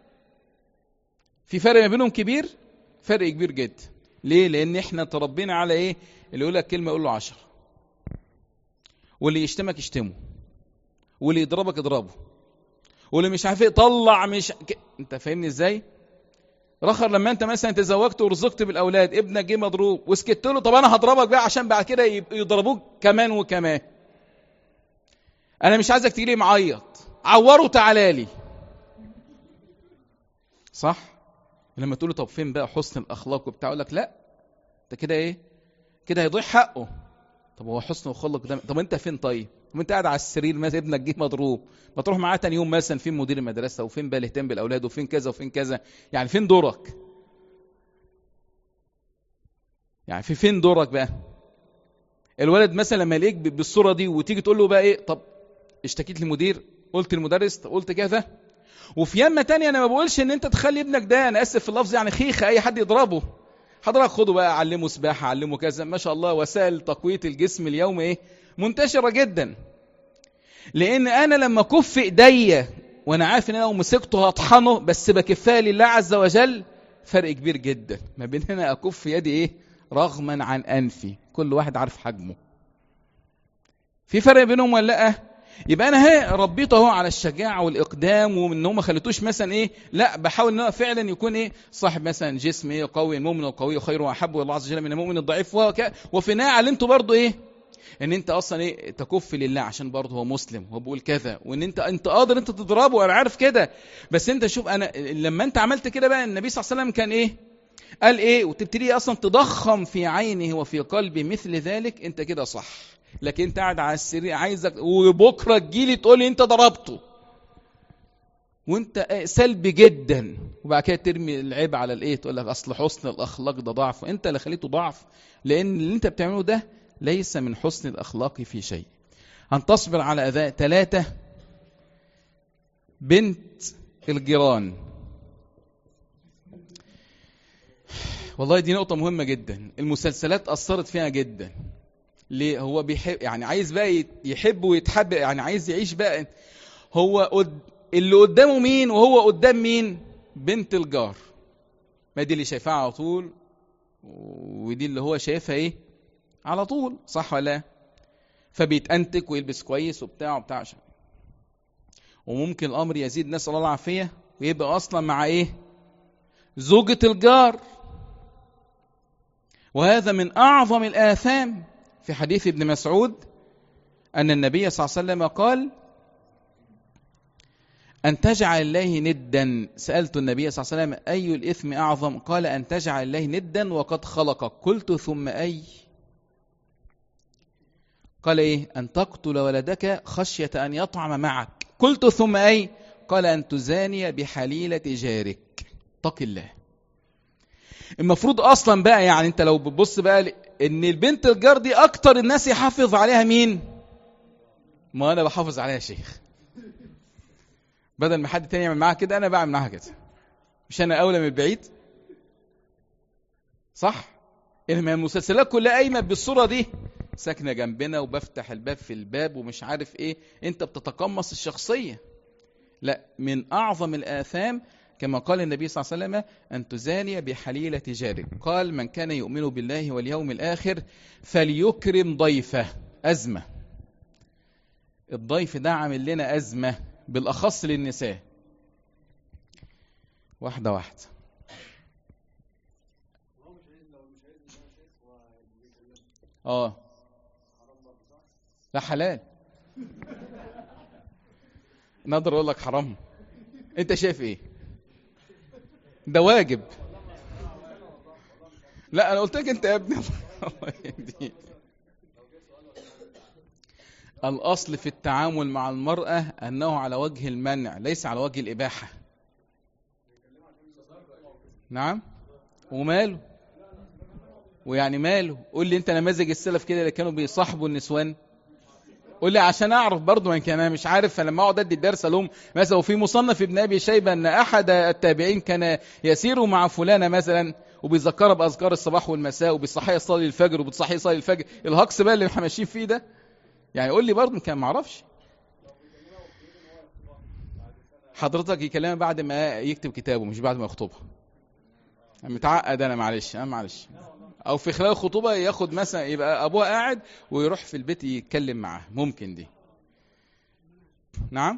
في فرق ما بينهم كبير فرق كبير جدا ليه لان احنا تربينا على ايه اللي يقول لك كلمه يقول له عشرة واللي يشتمك يشتمه واللي يضربك اضربه واللي مش عارف ايه طلع مش ك... انت فاهمني ازاي رخر لما انت مثلا تزوجت ورزقت بالاولاد ابنك جه مضروب وسكت له طب انا هضربك بقى عشان بعد كده يضربوك كمان وكمان انا مش عايزك تيجي لي معيط عوره تعالى لي صح لما تقول له طب فين بقى حسن الاخلاق وبتاع يقول لك لا انت كده ايه كده هيضيع حقه طب هو حسن الخلق ده طب انت فين طيب طب انت قاعد على السرير مثلا ابنك جه مضروب ما تروح معاه تاني يوم مثلا فين مدير المدرسه وفين بقى الاهتمام بالاولاد وفين كذا وفين كذا يعني فين دورك يعني في فين دورك بقى الولد مثلا لما يلاقيك بالصوره دي وتيجي تقول له بقى ايه طب اشتكيت للمدير قلت للمدرس قلت كذا وفي يمه تانية انا ما بقولش ان انت تخلي ابنك ده انا اسف في اللفظ يعني خيخه اي حد يضربه حضرتك خده بقى علمه سباحه علمه كذا ما شاء الله وسائل تقويه الجسم اليوم ايه منتشره جدا لان انا لما كف ايديا وانا عارف ان انا لو مسكته هطحنه بس بكفاه لله عز وجل فرق كبير جدا ما بين هنا اكف يدي ايه رغما عن انفي كل واحد عارف حجمه في فرق بينهم ولا لا يبقى انا هي ربيته اهو على الشجاعه والاقدام وان هو ما خليتوش مثلا ايه لا بحاول ان هو فعلا يكون ايه صاحب مثلا جسم ايه قوي المؤمن القوي خير واحب الله عز وجل من المؤمن الضعيف وك... وفي النهايه علمته برضه ايه ان انت اصلا ايه تكف لله عشان برضه هو مسلم هو بيقول كذا وان انت انت قادر انت تضربه انا عارف كده بس انت شوف انا لما انت عملت كده بقى النبي صلى الله عليه وسلم كان ايه قال ايه وتبتدي اصلا تضخم في عينه وفي قلبه مثل ذلك انت كده صح لكن انت قاعد على السرير عايزك وبكره تجيلي تقول لي انت ضربته وانت سلبي جدا وبعد كده ترمي العيب على الايه تقول لك اصل حسن الاخلاق ده ضعف انت اللي خليته ضعف لان اللي انت بتعمله ده ليس من حسن الاخلاق في شيء ان تصبر على اذى ثلاثه بنت الجيران والله دي نقطة مهمة جدا المسلسلات أثرت فيها جدا ليه هو بيحب يعني عايز بقى يحب ويتحب يعني عايز يعيش بقى هو قد اللي قدامه مين وهو قدام مين بنت الجار ما دي اللي شايفاها على طول ودي اللي هو شايفها ايه على طول صح ولا لا فبيتأنتك ويلبس كويس وبتاع وبتاع عشان وممكن الامر يزيد نسال الله العافيه ويبقى اصلا مع ايه زوجة الجار وهذا من اعظم الاثام في حديث ابن مسعود أن النبي صلى الله عليه وسلم قال أن تجعل الله ندا سألت النبي صلى الله عليه وسلم أي الإثم أعظم قال أن تجعل الله ندا وقد خلقك قلت ثم أي قال إيه أن تقتل ولدك خشية أن يطعم معك قلت ثم أي قال أن تزاني بحليلة جارك اتق الله المفروض أصلا بقى يعني أنت لو بتبص بقى إن البنت الجار دي أكتر الناس يحافظ عليها مين ما أنا بحافظ عليها شيخ بدل ما حد تاني يعمل معاها كده انا بعمل معاها كده مش انا اولى من البعيد صح انما المسلسلات كلها قايمه بالصوره دي ساكنه جنبنا وبفتح الباب في الباب ومش عارف ايه انت بتتقمص الشخصيه لا من اعظم الاثام كما قال النبي صلى الله عليه وسلم ان تزاني بحليله جارك قال من كان يؤمن بالله واليوم الاخر فليكرم ضيفه ازمه الضيف ده عامل لنا ازمه بالأخص للنساء واحدة واحدة اه لا حلال نقدر اقول لك حرام انت شايف ايه ده واجب لا انا قلت لك انت يا ابني الله يهديك الأصل في التعامل مع المرأة أنه على وجه المنع ليس على وجه الإباحة نعم وماله ويعني ماله قول لي انت نماذج السلف كده اللي كانوا بيصاحبوا النسوان قول لي عشان اعرف برضه ما كان انا مش عارف فلما اقعد ادي الدرس لهم مثلا وفي مصنف ابن ابي شيبه ان احد التابعين كان يسير مع فلانه مثلا وبيذكرها باذكار الصباح والمساء وبيصحيها يصلي الفجر وبتصحيه يصلي الفجر الهكس بقى اللي احنا ماشيين فيه ده يعني قول لي برضه كان ما اعرفش حضرتك يكلمها بعد ما يكتب كتابه مش بعد ما يخطبها متعقد انا معلش انا معلش او في خلال الخطوبه ياخد مثلا يبقى ابوها قاعد ويروح في البيت يتكلم معاه ممكن دي نعم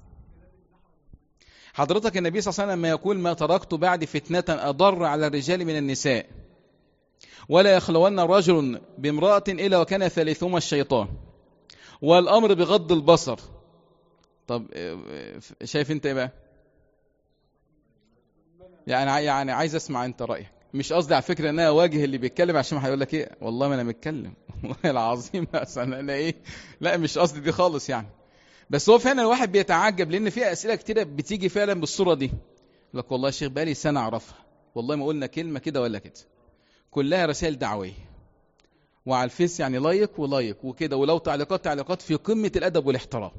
حضرتك النبي صلى الله عليه وسلم ما يقول ما تركت بعد فتنة أضر على الرجال من النساء ولا يخلون رجل بامرأة إلا وكان ثالثهما الشيطان والامر بغض البصر طب شايف انت ايه بقى يعني يعني عايز اسمع انت رايك مش قصدي على فكره ان انا اواجه اللي بيتكلم عشان ما هيقول لك ايه والله ما انا متكلم والله العظيم اصلا انا ايه لا مش قصدي دي خالص يعني بس هو فعلا الواحد بيتعجب لان في اسئله كتيره بتيجي فعلا بالصوره دي يقول لك والله يا شيخ بقالي سنه اعرفها والله ما قلنا كلمه كده ولا كده كلها رسائل دعويه وعلى الفيس يعني لايك ولايك وكده ولو تعليقات تعليقات في قمة الأدب والاحترام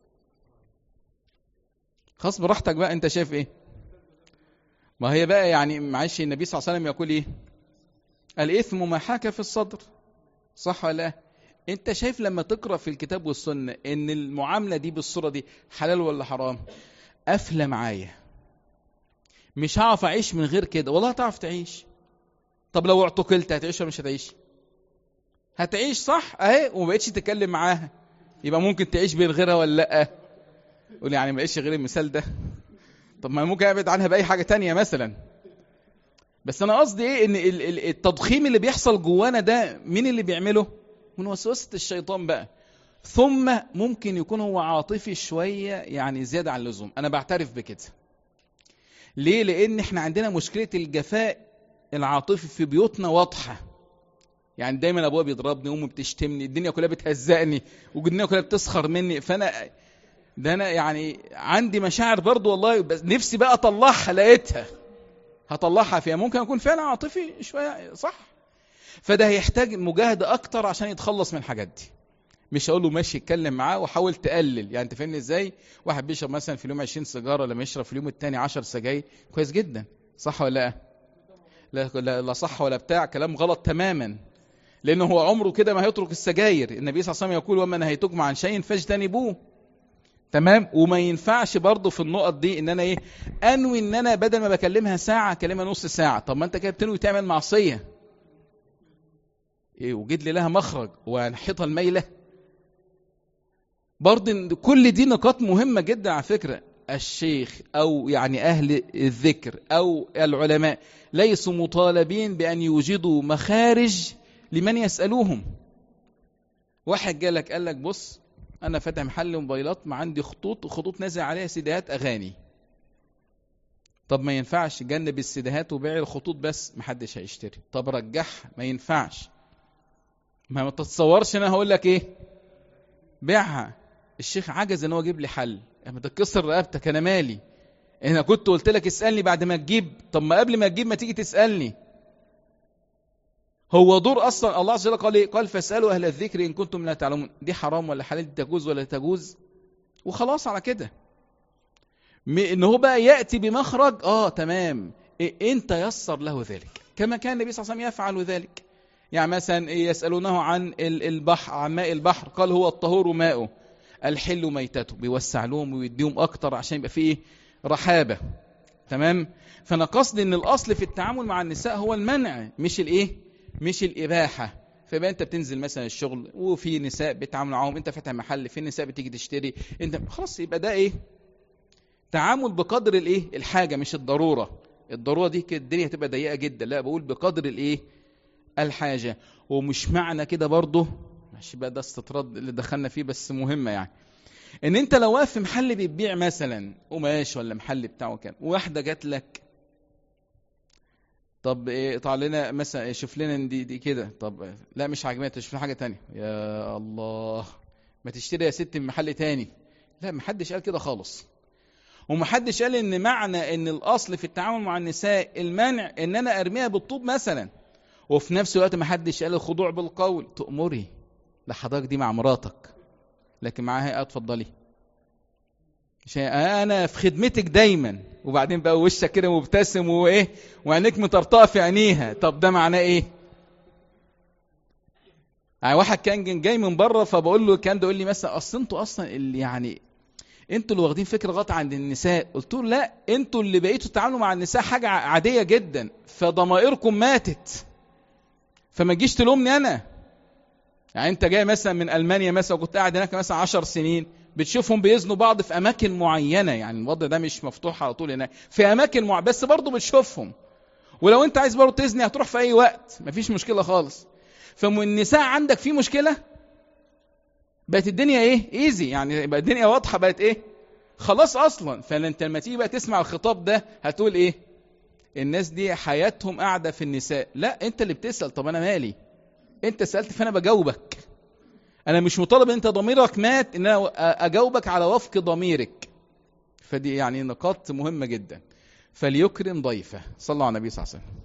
خلاص براحتك بقى أنت شايف إيه ما هي بقى يعني معلش النبي صلى الله عليه وسلم يقول إيه الإثم ما حاك في الصدر صح ولا لا أنت شايف لما تقرأ في الكتاب والسنة إن المعاملة دي بالصورة دي حلال ولا حرام قافلة معايا مش هعرف أعيش من غير كده والله هتعرف تعيش طب لو اعتقلت هتعيش ولا مش هتعيش هتعيش صح اهي وما بقتش تتكلم معاها يبقى ممكن تعيش بين غيرها ولا لا قول يعني ما غير المثال ده طب ما ممكن ابعد عنها باي حاجه تانية مثلا بس انا قصدي ايه ان التضخيم اللي بيحصل جوانا ده مين اللي بيعمله من وسوسه الشيطان بقى ثم ممكن يكون هو عاطفي شويه يعني زياده عن اللزوم انا بعترف بكده ليه لان احنا عندنا مشكله الجفاء العاطفي في بيوتنا واضحه يعني دايما ابويا بيضربني امي بتشتمني الدنيا كلها بتهزقني والدنيا كلها بتسخر مني فانا ده انا يعني عندي مشاعر برضو والله بس نفسي بقى اطلعها لقيتها هطلعها فيها ممكن اكون فعلا عاطفي شويه صح فده هيحتاج مجاهده اكتر عشان يتخلص من الحاجات دي مش هقول له ماشي اتكلم معاه وحاول تقلل يعني انت فاهمني ازاي واحد بيشرب مثلا في اليوم 20 سيجاره لما يشرب في اليوم الثاني 10 سجاير كويس جدا صح ولا لا لا لا صح ولا بتاع كلام غلط تماما لانه هو عمره كده ما هيترك السجاير النبي صلى الله عليه وسلم يقول وما نهيتكم عن شيء فاجتنبوه تمام وما ينفعش برضه في النقط دي ان انا ايه انوي ان انا بدل ما بكلمها ساعه اكلمها نص ساعه طب ما انت كده بتنوي تعمل معصيه ايه وجد لي لها مخرج وانحطها الميله برضه كل دي نقاط مهمه جدا على فكره الشيخ او يعني اهل الذكر او العلماء ليسوا مطالبين بان يوجدوا مخارج لمن يسالوهم واحد جالك قال لك بص انا فاتح محل موبايلات ما عندي خطوط خطوط نازل عليها سيديهات اغاني طب ما ينفعش جنب السيديهات وبيع الخطوط بس محدش هيشتري طب رجعها ما ينفعش ما ما تتصورش انا هقول لك ايه بيعها الشيخ عجز ان هو يجيب لي حل ما تكسر رقبتك انا مالي انا كنت قلت لك اسالني بعد ما تجيب طب ما قبل ما تجيب ما تيجي تسالني هو دور اصلا الله عز وجل قال ايه قال فاسالوا اهل الذكر ان كنتم لا تعلمون دي حرام ولا حلال دي تجوز ولا تجوز وخلاص على كده م- ان هو بقى ياتي بمخرج اه تمام إيه انت يسر له ذلك كما كان النبي صلى الله عليه وسلم يفعل ذلك يعني مثلا إيه يسالونه عن ال- البحر عن ماء البحر قال هو الطهور ماؤه الحل ميتته بيوسع لهم ويديهم اكتر عشان يبقى فيه رحابه تمام فانا قصدي ان الاصل في التعامل مع النساء هو المنع مش الايه مش الاباحه فيبقى انت بتنزل مثلا الشغل وفي نساء بتعامل معاهم انت فاتح محل في نساء بتيجي تشتري انت خلاص يبقى ده ايه تعامل بقدر الايه الحاجه مش الضروره الضروره دي كده الدنيا هتبقى ضيقه جدا لا بقول بقدر الايه الحاجه ومش معنى كده برضه ماشي بقى ده استطراد اللي دخلنا فيه بس مهمه يعني ان انت لو واقف في محل بيبيع مثلا قماش ولا محل بتاعه كان وواحده جات لك طب ايه طلع لنا مثلا شوف لنا دي, دي كده طب لا مش عاجباك تشوف لنا حاجه تانية يا الله ما تشتري يا ست من محل تاني لا محدش قال كده خالص ومحدش قال ان معنى ان الاصل في التعامل مع النساء المنع ان انا ارميها بالطوب مثلا وفي نفس الوقت محدش قال الخضوع بالقول تأمري لحضرتك دي مع مراتك لكن معاها ايه اتفضلي مش هي- انا في خدمتك دايما وبعدين بقى وشك كده مبتسم وايه وعينيك مطرطقه في عينيها طب ده معناه ايه يعني واحد كان جاي من بره فبقول له كان ده يقول لي مثلا اصل انتوا اصلا اللي يعني انتوا اللي واخدين فكره غلط عند النساء قلت له لا انتوا اللي بقيتوا تتعاملوا مع النساء حاجه عاديه جدا فضمائركم ماتت فما تجيش تلومني انا يعني انت جاي مثلا من المانيا مثلا وكنت قاعد هناك مثلا عشر سنين بتشوفهم بيزنوا بعض في اماكن معينه يعني الوضع ده مش مفتوح على طول هناك في اماكن معينه بس برضه بتشوفهم ولو انت عايز برضه تزني هتروح في اي وقت مفيش مشكله خالص فالنساء عندك في مشكله بقت الدنيا ايه ايزي يعني بقت الدنيا واضحه بقت ايه خلاص اصلا فانت لما تيجي بقى تسمع الخطاب ده هتقول ايه الناس دي حياتهم قاعده في النساء لا انت اللي بتسال طب انا مالي انت سالت فانا بجاوبك انا مش مطالب انت ضميرك مات ان انا اجاوبك على وفق ضميرك فدي يعني نقاط مهمه جدا فليكرم ضيفه صلى على النبي صلى الله عليه وسلم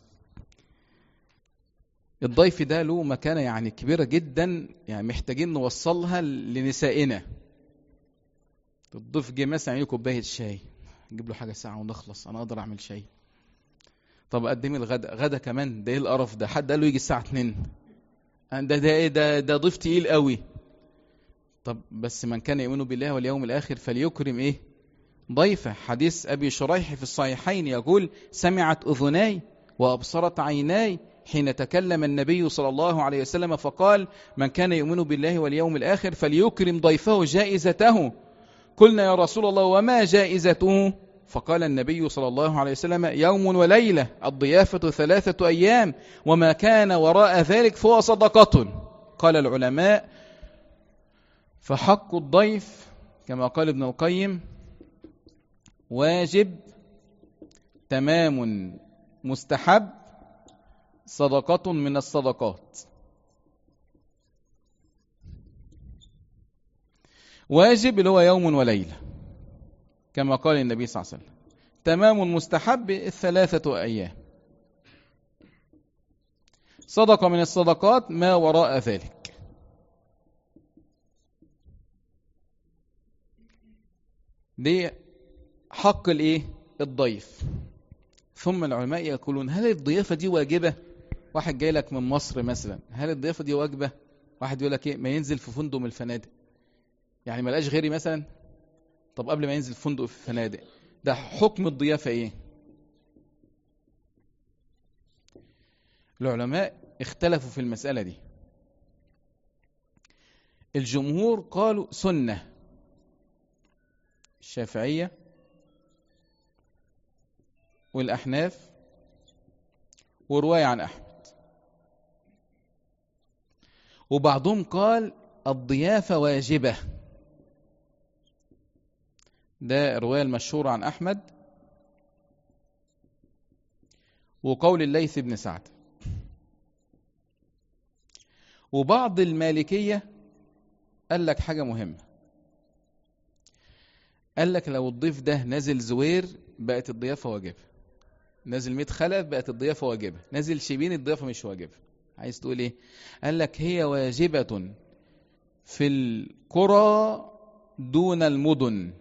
الضيف ده له مكانه يعني كبيره جدا يعني محتاجين نوصلها لنسائنا الضيف جه مثلا يعمل كوبايه شاي نجيب له حاجه ساعه ونخلص انا اقدر اعمل شاي طب قدمي الغدا غدا كمان ده ايه القرف ده حد قال له يجي الساعه 2 ده ده ايه ده ده ضيف تقيل قوي طب بس من كان يؤمن بالله واليوم الاخر فليكرم ايه ضيفه حديث ابي شريح في الصحيحين يقول سمعت اذناي وابصرت عيناي حين تكلم النبي صلى الله عليه وسلم فقال من كان يؤمن بالله واليوم الاخر فليكرم ضيفه جائزته قلنا يا رسول الله وما جائزته فقال النبي صلى الله عليه وسلم يوم وليلة الضيافة ثلاثة أيام وما كان وراء ذلك فهو صدقة قال العلماء فحق الضيف كما قال ابن القيم واجب تمام مستحب صدقة من الصدقات واجب اللي هو يوم وليلة كما قال النبي صلى الله عليه وسلم تمام مستحب الثلاثة أيام صدقة من الصدقات ما وراء ذلك دي حق الايه الضيف ثم العلماء يقولون هل الضيافة دي واجبة واحد جاي لك من مصر مثلا هل الضيافة دي واجبة واحد يقول لك ايه ما ينزل في فندق من الفنادق يعني ملاش غيري مثلا طب قبل ما ينزل فندق في الفنادق ده حكم الضيافة ايه العلماء اختلفوا في المسألة دي الجمهور قالوا سنة الشافعية والأحناف ورواية عن أحمد وبعضهم قال الضيافة واجبة ده الرواية المشهورة عن أحمد وقول الليث بن سعد وبعض المالكية قال لك حاجة مهمة قال لك لو الضيف ده نازل زوير بقت الضيافة واجبة نازل ميت خلف بقت الضيافة واجبة نازل شبين الضيافة مش واجبة عايز تقول ايه قال لك هي واجبة في القرى دون المدن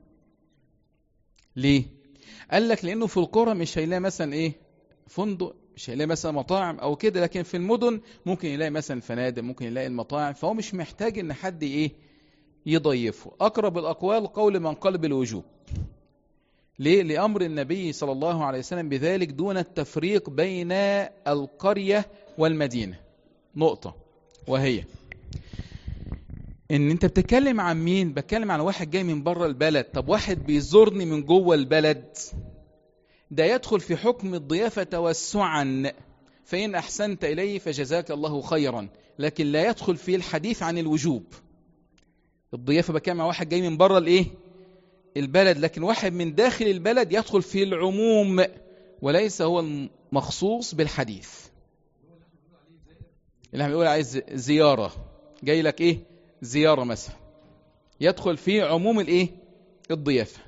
ليه قال لك لانه في القرى مش هيلاقي مثلا ايه فندق مش هيلاقي مثلا مطاعم او كده لكن في المدن ممكن يلاقي مثلا فنادق ممكن يلاقي المطاعم فهو مش محتاج ان حد ايه يضيفه اقرب الاقوال قول من قال بالوجوب ليه لامر النبي صلى الله عليه وسلم بذلك دون التفريق بين القريه والمدينه نقطه وهي ان انت بتتكلم عن مين بتكلم عن واحد جاي من بره البلد طب واحد بيزورني من جوه البلد ده يدخل في حكم الضيافة توسعا فإن أحسنت إليه فجزاك الله خيرا لكن لا يدخل في الحديث عن الوجوب الضيافة بكام واحد جاي من بره الإيه البلد لكن واحد من داخل البلد يدخل في العموم وليس هو المخصوص بالحديث اللي احنا بنقول عايز زيارة جاي لك إيه زيارة مثلا يدخل في عموم الإيه الضيافة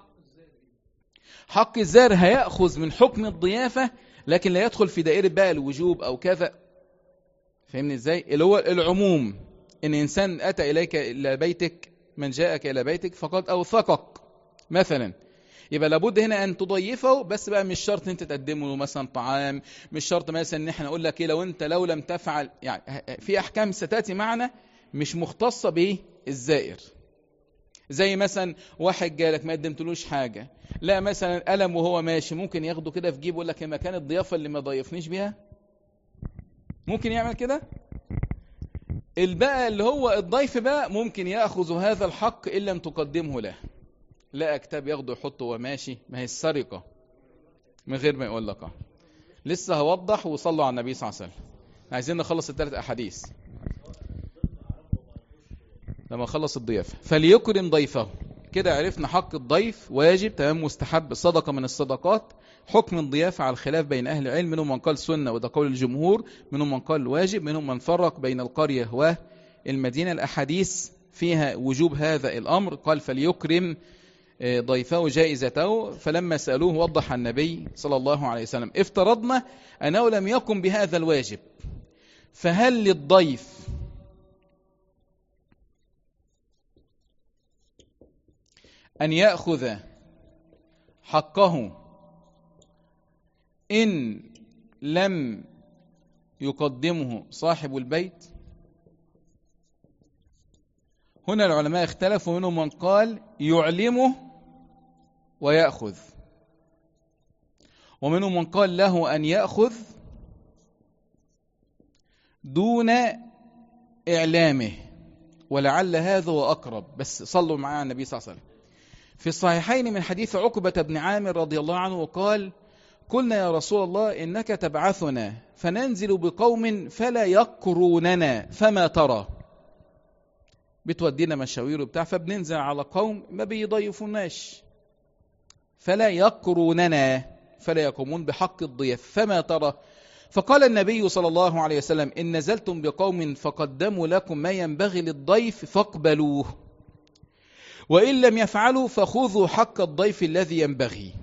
حق الزار هيأخذ من حكم الضيافة لكن لا يدخل في دائرة بقى الوجوب أو كذا فهمني ازاي اللي هو العموم ان انسان اتى اليك الى بيتك من جاءك الى بيتك فقد اوثقك مثلا يبقى لابد هنا ان تضيفه بس بقى مش شرط انت تقدم له مثلا طعام مش شرط مثلا ان احنا نقول لك ايه لو انت لو لم تفعل يعني في احكام ستاتي معنا مش مختصه بايه الزائر زي مثلا واحد جالك ما قدمتلوش حاجه لا مثلا قلم وهو ماشي ممكن ياخده كده في جيبه يقول لك مكان الضيافه اللي ما ضيفنيش بيها ممكن يعمل كده البقى اللي هو الضيف بقى ممكن ياخذ هذا الحق ان لم تقدمه له لا كتاب ياخده يحطه وهو ماشي ما هي السرقه من غير ما يقول لك لسه هوضح وصلوا على النبي صلى الله عليه وسلم عايزين نخلص الثلاث احاديث لما خلص الضيافه فليكرم ضيفه كده عرفنا حق الضيف واجب تمام مستحب صدقه من الصدقات حكم الضيافة على الخلاف بين أهل العلم منهم من قال سنة وده قول الجمهور منهم من قال واجب منهم من فرق بين القرية والمدينة الأحاديث فيها وجوب هذا الأمر قال فليكرم ضيفه جائزته فلما سألوه وضح النبي صلى الله عليه وسلم افترضنا أنه لم يقم بهذا الواجب فهل للضيف أن يأخذ حقه إن لم يقدمه صاحب البيت هنا العلماء اختلفوا منهم من قال يعلمه ويأخذ ومنهم من قال له أن يأخذ دون إعلامه ولعل هذا هو أقرب بس صلوا معاه النبي صلى الله عليه وسلم في الصحيحين من حديث عقبة بن عامر رضي الله عنه وقال قلنا يا رسول الله إنك تبعثنا فننزل بقوم فلا يقروننا فما ترى بتودينا مشاوير وبتاع فبننزل على قوم ما بيضيفوناش فلا يقروننا فلا يقومون بحق الضيف فما ترى فقال النبي صلى الله عليه وسلم إن نزلتم بقوم فقدموا لكم ما ينبغي للضيف فاقبلوه وإن لم يفعلوا فخذوا حق الضيف الذي ينبغي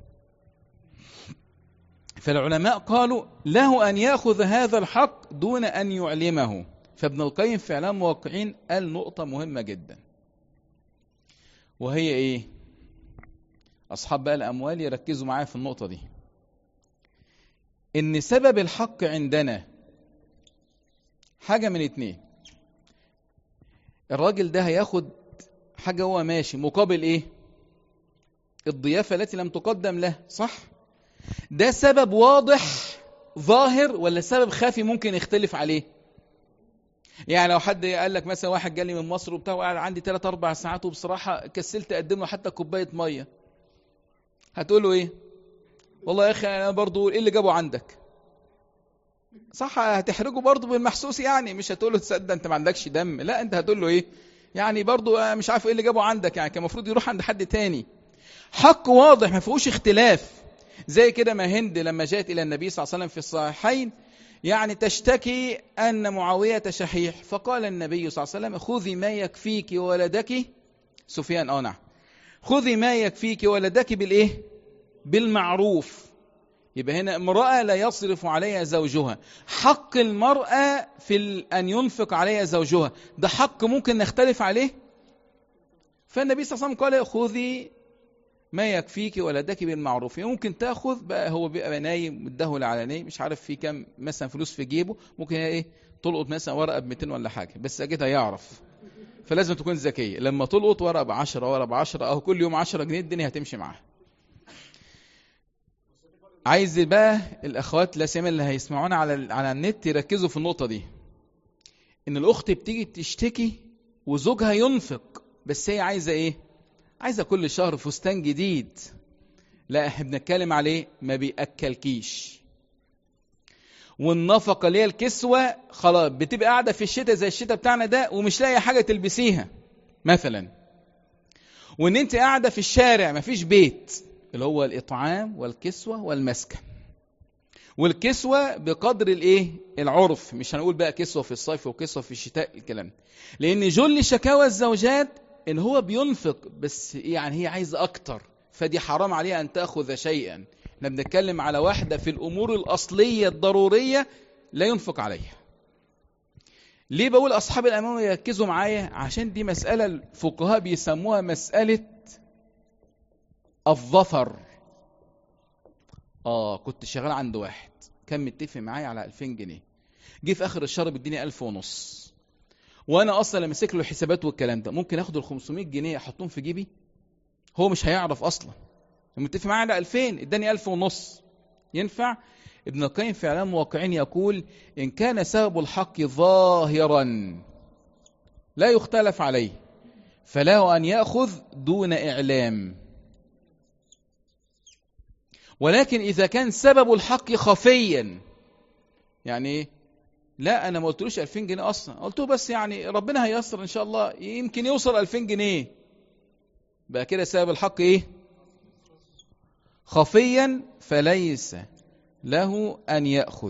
فالعلماء قالوا له أن يأخذ هذا الحق دون أن يعلمه فابن القيم في إعلام موقعين قال نقطة مهمة جدا وهي إيه أصحاب بقى الأموال يركزوا معايا في النقطة دي إن سبب الحق عندنا حاجة من اتنين الراجل ده هياخد حاجة هو ماشي مقابل إيه الضيافة التي لم تقدم له صح ده سبب واضح ظاهر ولا سبب خافي ممكن يختلف عليه يعني لو حد قال لك مثلا واحد جالي من مصر وبتاع وقعد عندي 3 4 ساعات وبصراحه كسلت اقدم له حتى كوبايه ميه هتقول له ايه والله يا اخي انا برضه ايه اللي جابه عندك صح هتحرجه برضه بالمحسوس يعني مش هتقول له تصدق انت ما عندكش دم لا انت هتقول له ايه يعني برضه مش عارف ايه اللي جابه عندك يعني كان المفروض يروح عند حد تاني حق واضح ما فيهوش اختلاف زي كده ما هند لما جاءت الى النبي صلى الله عليه وسلم في الصحيحين يعني تشتكي ان معاويه شحيح فقال النبي صلى الله عليه وسلم خذي ما يكفيك وولدك سفيان اه نعم خذي ما يكفيك ولدك بالايه بالمعروف يبقى هنا امرأة لا يصرف عليها زوجها حق المرأة في أن ينفق عليها زوجها ده حق ممكن نختلف عليه فالنبي صلى الله عليه وسلم قال خذي ما يكفيك ولدك بالمعروف ممكن تاخذ بقى هو بيبقى نايم مدهول على نايم مش عارف في كام مثلا فلوس في جيبه ممكن ايه تلقط مثلا ورقه ب 200 ولا حاجه بس اكيد هيعرف فلازم تكون ذكيه لما تلقط ورقه ب 10 ورقه ب 10 او كل يوم 10 جنيه الدنيا هتمشي معاها عايز بقى الاخوات لا سيما اللي هيسمعونا على على النت يركزوا في النقطه دي ان الاخت بتيجي تشتكي وزوجها ينفق بس هي عايزه ايه عايزه كل شهر فستان جديد لا احنا بنتكلم عليه ما بياكلكيش والنفقه اللي هي الكسوه خلاص بتبقى قاعده في الشتاء زي الشتاء بتاعنا ده ومش لاقي حاجه تلبسيها مثلا وان انت قاعده في الشارع مفيش بيت اللي هو الإطعام والكسوة والمسكن والكسوة بقدر الايه العرف مش هنقول بقى كسوة في الصيف وكسوة في الشتاء الكلام لأن جل شكاوى الزوجات إن هو بينفق بس يعني هي عايزة أكتر فدي حرام عليها أن تأخذ شيئا احنا بنتكلم على واحدة في الأمور الأصلية الضرورية لا ينفق عليها ليه بقول أصحاب الأمام يركزوا معايا عشان دي مسألة الفقهاء بيسموها مسألة الظفر اه كنت شغال عند واحد كان متفق معايا على 2000 جنيه جه في اخر الشهر بيديني 1000 ونص وانا اصلا لما ماسك له الحسابات والكلام ده ممكن اخد ال 500 جنيه احطهم في جيبي هو مش هيعرف اصلا متفق معايا على 2000 اداني 1000 ونص ينفع ابن القيم في اعلام واقعين يقول ان كان سبب الحق ظاهرا لا يختلف عليه فله ان ياخذ دون اعلام ولكن إذا كان سبب الحق خفيا يعني إيه؟ لا أنا ما قلتلوش 2000 جنيه أصلا قلت له بس يعني ربنا هيسر إن شاء الله يمكن يوصل 2000 جنيه بقى كده سبب الحق إيه خفيا فليس له أن يأخذ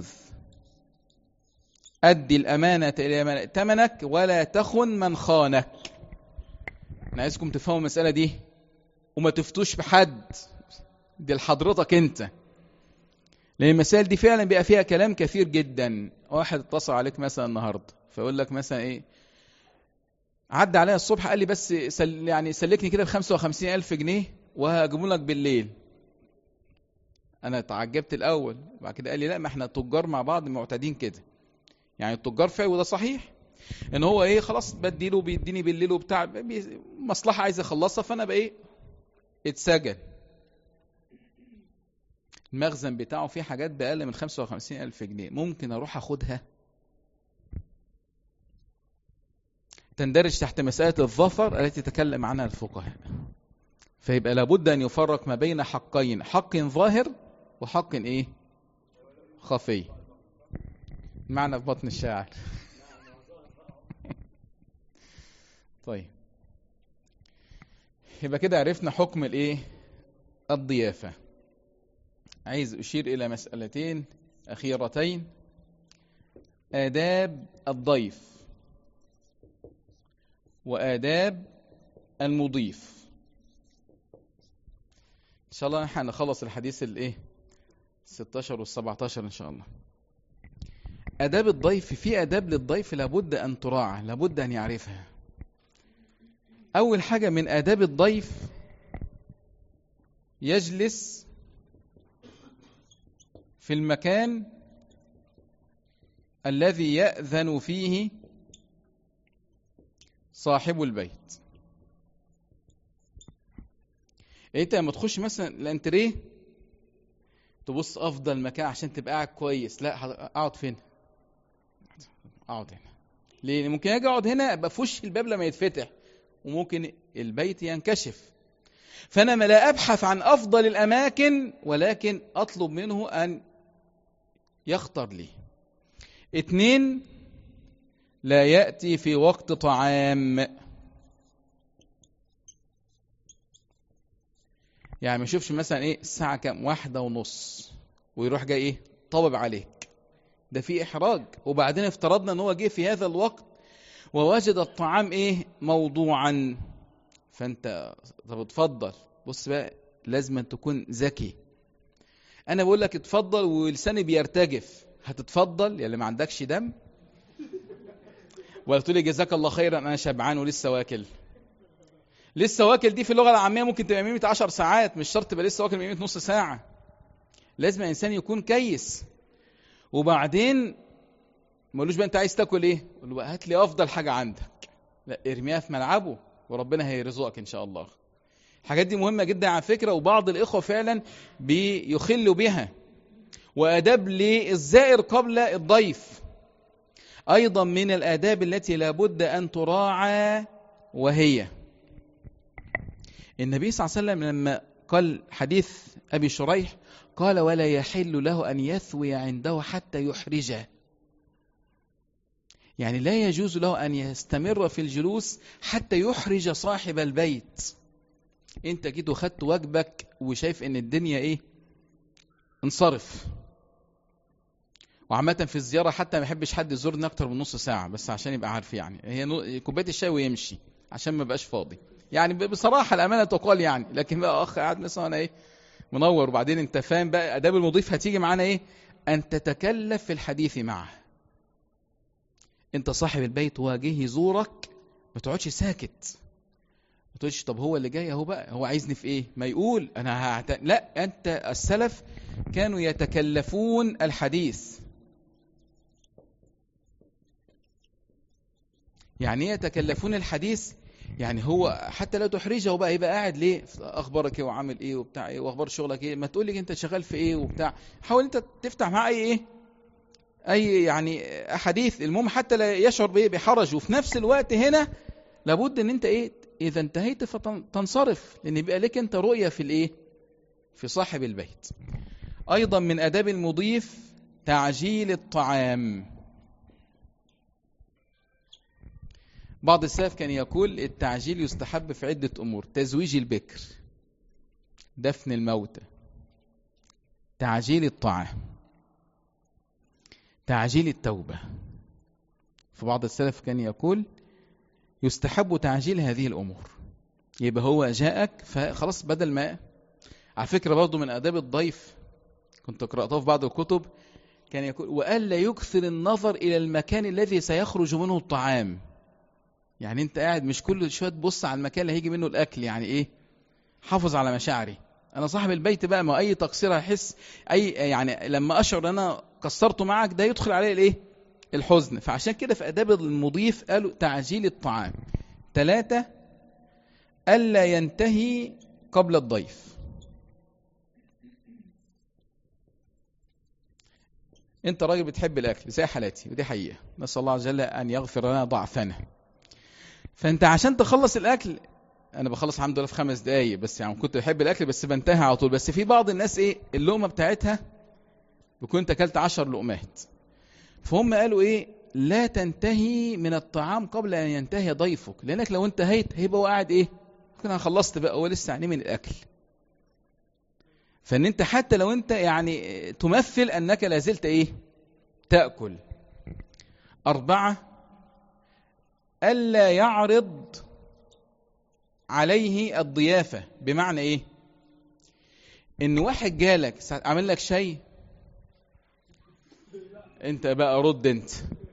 أدي الأمانة إلى تمنك ولا تخن من خانك أنا عايزكم تفهموا المسألة دي وما تفتوش بحد دي لحضرتك انت لان المسائل دي فعلا بيبقى فيها كلام كثير جدا واحد اتصل عليك مثلا النهارده فيقول لك مثلا ايه عدى عليا الصبح قال لي بس سل يعني سلكني كده ب 55 ألف جنيه وهجيبهم لك بالليل انا تعجبت الاول بعد كده قال لي لا ما احنا تجار مع بعض معتادين كده يعني التجار فعلا وده صحيح ان هو ايه خلاص بديله بيديني بالليل وبتاع مصلحه عايز اخلصها فانا بقى ايه اتسجن المخزن بتاعه فيه حاجات بأقل من 55 ألف جنيه ممكن أروح أخدها تندرج تحت مسألة الظفر التي تكلم عنها الفقهاء فيبقى لابد أن يفرق ما بين حقين حق ظاهر وحق إيه خفي معنى في بطن الشاعر طيب يبقى كده عرفنا حكم الايه الضيافه عايز أشير إلى مسألتين أخيرتين آداب الضيف وآداب المضيف إن شاء الله نحن نخلص الحديث الإيه 16 وال 17 إن شاء الله آداب الضيف في آداب للضيف لابد أن تراعى لابد أن يعرفها أول حاجة من آداب الضيف يجلس في المكان الذي يأذن فيه صاحب البيت انت لما تخش مثلا الانتريه تبص افضل مكان عشان تبقى قاعد كويس لا اقعد فين اقعد هنا ليه ممكن اجي اقعد هنا ابقى في وش الباب لما يتفتح وممكن البيت ينكشف فانا ما لا ابحث عن افضل الاماكن ولكن اطلب منه ان يختار لي اتنين لا يأتي في وقت طعام يعني ما يشوفش مثلا ايه الساعة كام واحدة ونص ويروح جاي ايه طبب عليك ده في احراج وبعدين افترضنا ان هو جه في هذا الوقت ووجد الطعام ايه موضوعا فانت طب اتفضل بص بقى لازم أن تكون ذكي انا بقول لك اتفضل ولساني بيرتجف هتتفضل يا اللي ما عندكش دم ولا تقول لي جزاك الله خيرا انا شبعان ولسه واكل لسه واكل دي في اللغه العاميه ممكن تبقى ميمه 10 ساعات مش شرط تبقى لسه واكل ميمه نص ساعه لازم الانسان يكون كيس وبعدين ما قالوش بقى انت عايز تاكل ايه قول له بقى هات لي افضل حاجه عندك لا ارميها في ملعبه وربنا هيرزقك ان شاء الله الحاجات دي مهمه جدا على فكره وبعض الاخوه فعلا بيخلوا بها واداب للزائر قبل الضيف ايضا من الاداب التي لابد ان تراعى وهي النبي صلى الله عليه وسلم لما قال حديث ابي شريح قال ولا يحل له ان يثوي عنده حتى يحرجه يعني لا يجوز له ان يستمر في الجلوس حتى يحرج صاحب البيت انت جيت وخدت واجبك وشايف ان الدنيا ايه انصرف وعامة في الزيارة حتى ما يحبش حد يزورني أكتر من نص ساعة بس عشان يبقى عارف يعني هي كوباية الشاي ويمشي عشان ما بقاش فاضي يعني بصراحة الأمانة تقال يعني لكن بقى أخ قاعد مثلا أنا إيه منور وبعدين أنت فاهم بقى آداب المضيف هتيجي معانا إيه أن تتكلف في الحديث معه أنت صاحب البيت واجه يزورك ما تقعدش ساكت ما تقولش طب هو اللي جاي اهو بقى هو عايزني في ايه ما يقول انا هعت... لا انت السلف كانوا يتكلفون الحديث يعني ايه يتكلفون الحديث يعني هو حتى لا تحرجه بقى يبقى قاعد ليه اخبارك ايه وعامل ايه وبتاع ايه واخبار شغلك ايه ما تقول لي انت شغال في ايه وبتاع حاول انت تفتح معاه اي ايه اي يعني احاديث المهم حتى لا يشعر بايه بحرج وفي نفس الوقت هنا لابد ان انت ايه اذا انتهيت فتنصرف لان يبقى لك انت رؤيه في الايه في صاحب البيت ايضا من اداب المضيف تعجيل الطعام بعض السلف كان يقول التعجيل يستحب في عدة أمور تزويج البكر دفن الموتى تعجيل الطعام تعجيل التوبة في بعض السلف كان يقول يستحب تعجيل هذه الأمور يبقى هو جاءك فخلاص بدل ما على فكرة برضه من آداب الضيف كنت قرأتها في بعض الكتب كان يقول وألا يكثر النظر إلى المكان الذي سيخرج منه الطعام يعني انت قاعد مش كل شويه تبص على المكان اللي هيجي منه الاكل يعني ايه حافظ على مشاعري انا صاحب البيت بقى ما اي تقصير هحس اي يعني لما اشعر ان انا قصرته معك ده يدخل عليه الايه الحزن فعشان كده في اداب المضيف قالوا تعجيل الطعام ثلاثة ألا ينتهي قبل الضيف انت راجل بتحب الاكل زي حالاتي ودي حقيقه نسال الله عز وجل ان يغفر لنا ضعفنا فانت عشان تخلص الاكل انا بخلص الحمد لله في خمس دقايق بس يعني كنت بحب الاكل بس بنتهي على طول بس في بعض الناس ايه اللقمه بتاعتها بكون انت اكلت عشر لقمات فهم قالوا ايه لا تنتهي من الطعام قبل ان ينتهي ضيفك لانك لو انتهيت هيبقى هو قاعد ايه ممكن انا خلصت بقى هو لسه يعني من الاكل فان انت حتى لو انت يعني تمثل انك لا زلت ايه تاكل اربعه ألا يعرض عليه الضيافة بمعنى إيه؟ إن واحد جالك عامل لك شيء أنت بقى رد أنت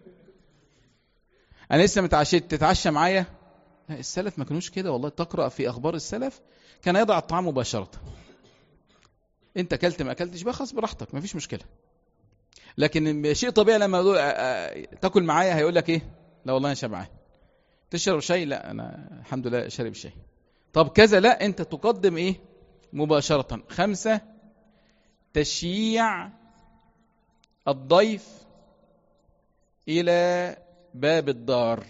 أنا لسه متعشيت تتعشى معايا؟ لا السلف ما كانوش كده والله تقرأ في أخبار السلف كان يضع الطعام مباشرة أنت أكلت ما أكلتش بقى خلاص براحتك ما فيش مشكلة لكن شيء طبيعي لما تاكل معايا هيقول لك إيه؟ لا والله أنا شبعان تشرب شاي لا انا الحمد لله شارب شاي طب كذا لا انت تقدم ايه مباشرة خمسة تشييع الضيف الى باب الدار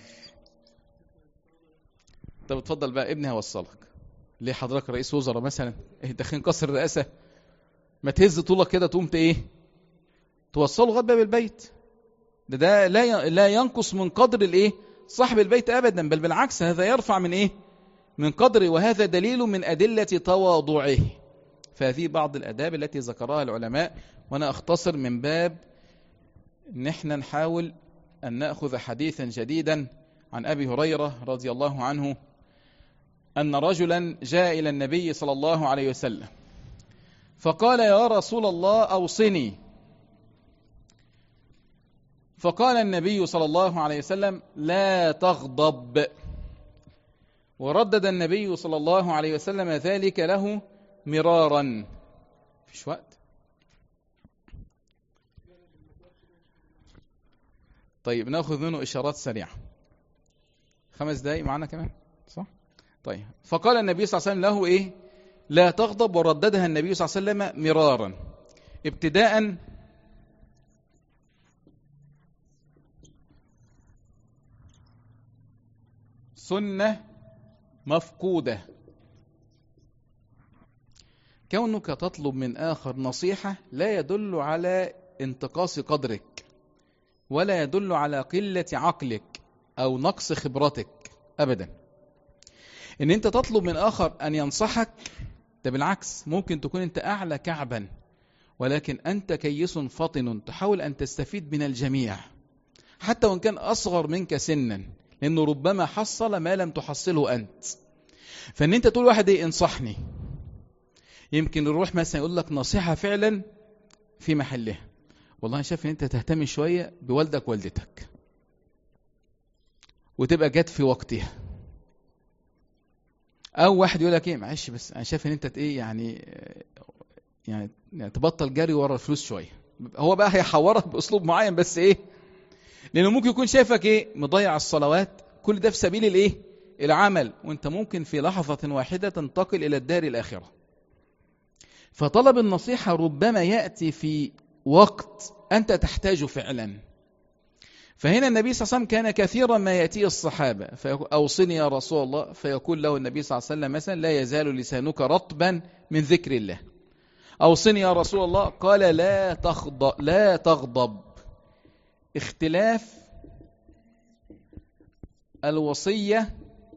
طب اتفضل بقى ابني هوصلك ليه حضرتك رئيس وزراء مثلا ايه داخلين قصر الرئاسة ما تهز طولك كده تقوم ايه توصله لغايه باب البيت ده, ده لا لا ينقص من قدر الايه صاحب البيت ابدا بل بالعكس هذا يرفع من ايه من قدره وهذا دليل من ادله تواضعه فهذه بعض الاداب التي ذكرها العلماء وانا اختصر من باب ان احنا نحاول ان ناخذ حديثا جديدا عن ابي هريره رضي الله عنه ان رجلا جاء الى النبي صلى الله عليه وسلم فقال يا رسول الله اوصني فقال النبي صلى الله عليه وسلم لا تغضب وردد النبي صلى الله عليه وسلم ذلك له مرارا فيش وقت طيب ناخذ منه اشارات سريعه خمس دقائق معنا كمان صح طيب فقال النبي صلى الله عليه وسلم له ايه لا تغضب ورددها النبي صلى الله عليه وسلم مرارا ابتداء سنة مفقودة كونك تطلب من آخر نصيحة لا يدل على انتقاص قدرك ولا يدل على قلة عقلك أو نقص خبرتك أبدا إن أنت تطلب من آخر أن ينصحك ده بالعكس ممكن تكون أنت أعلى كعبا ولكن أنت كيس فطن تحاول أن تستفيد من الجميع حتى وإن كان أصغر منك سنا لأنه ربما حصل ما لم تحصله أنت فإن أنت تقول واحد إيه انصحني يمكن الروح مثلا يقول لك نصيحة فعلا في محلها والله أنا شايف إن أنت تهتم شوية بوالدك والدتك وتبقى جت في وقتها أو واحد يقول لك إيه معلش بس أنا شايف إن أنت إيه يعني يعني تبطل جري ورا الفلوس شوية هو بقى هيحورك بأسلوب معين بس إيه لانه ممكن يكون شايفك ايه مضيع الصلوات كل ده في سبيل الايه العمل وانت ممكن في لحظة واحدة تنتقل الى الدار الاخرة فطلب النصيحة ربما يأتي في وقت انت تحتاجه فعلا فهنا النبي صلى الله عليه وسلم كان كثيرا ما يأتيه الصحابة أوصني يا رسول الله فيقول له النبي صلى الله عليه وسلم مثلا لا يزال لسانك رطبا من ذكر الله أوصني يا رسول الله قال لا تغضب لا تغضب اختلاف الوصية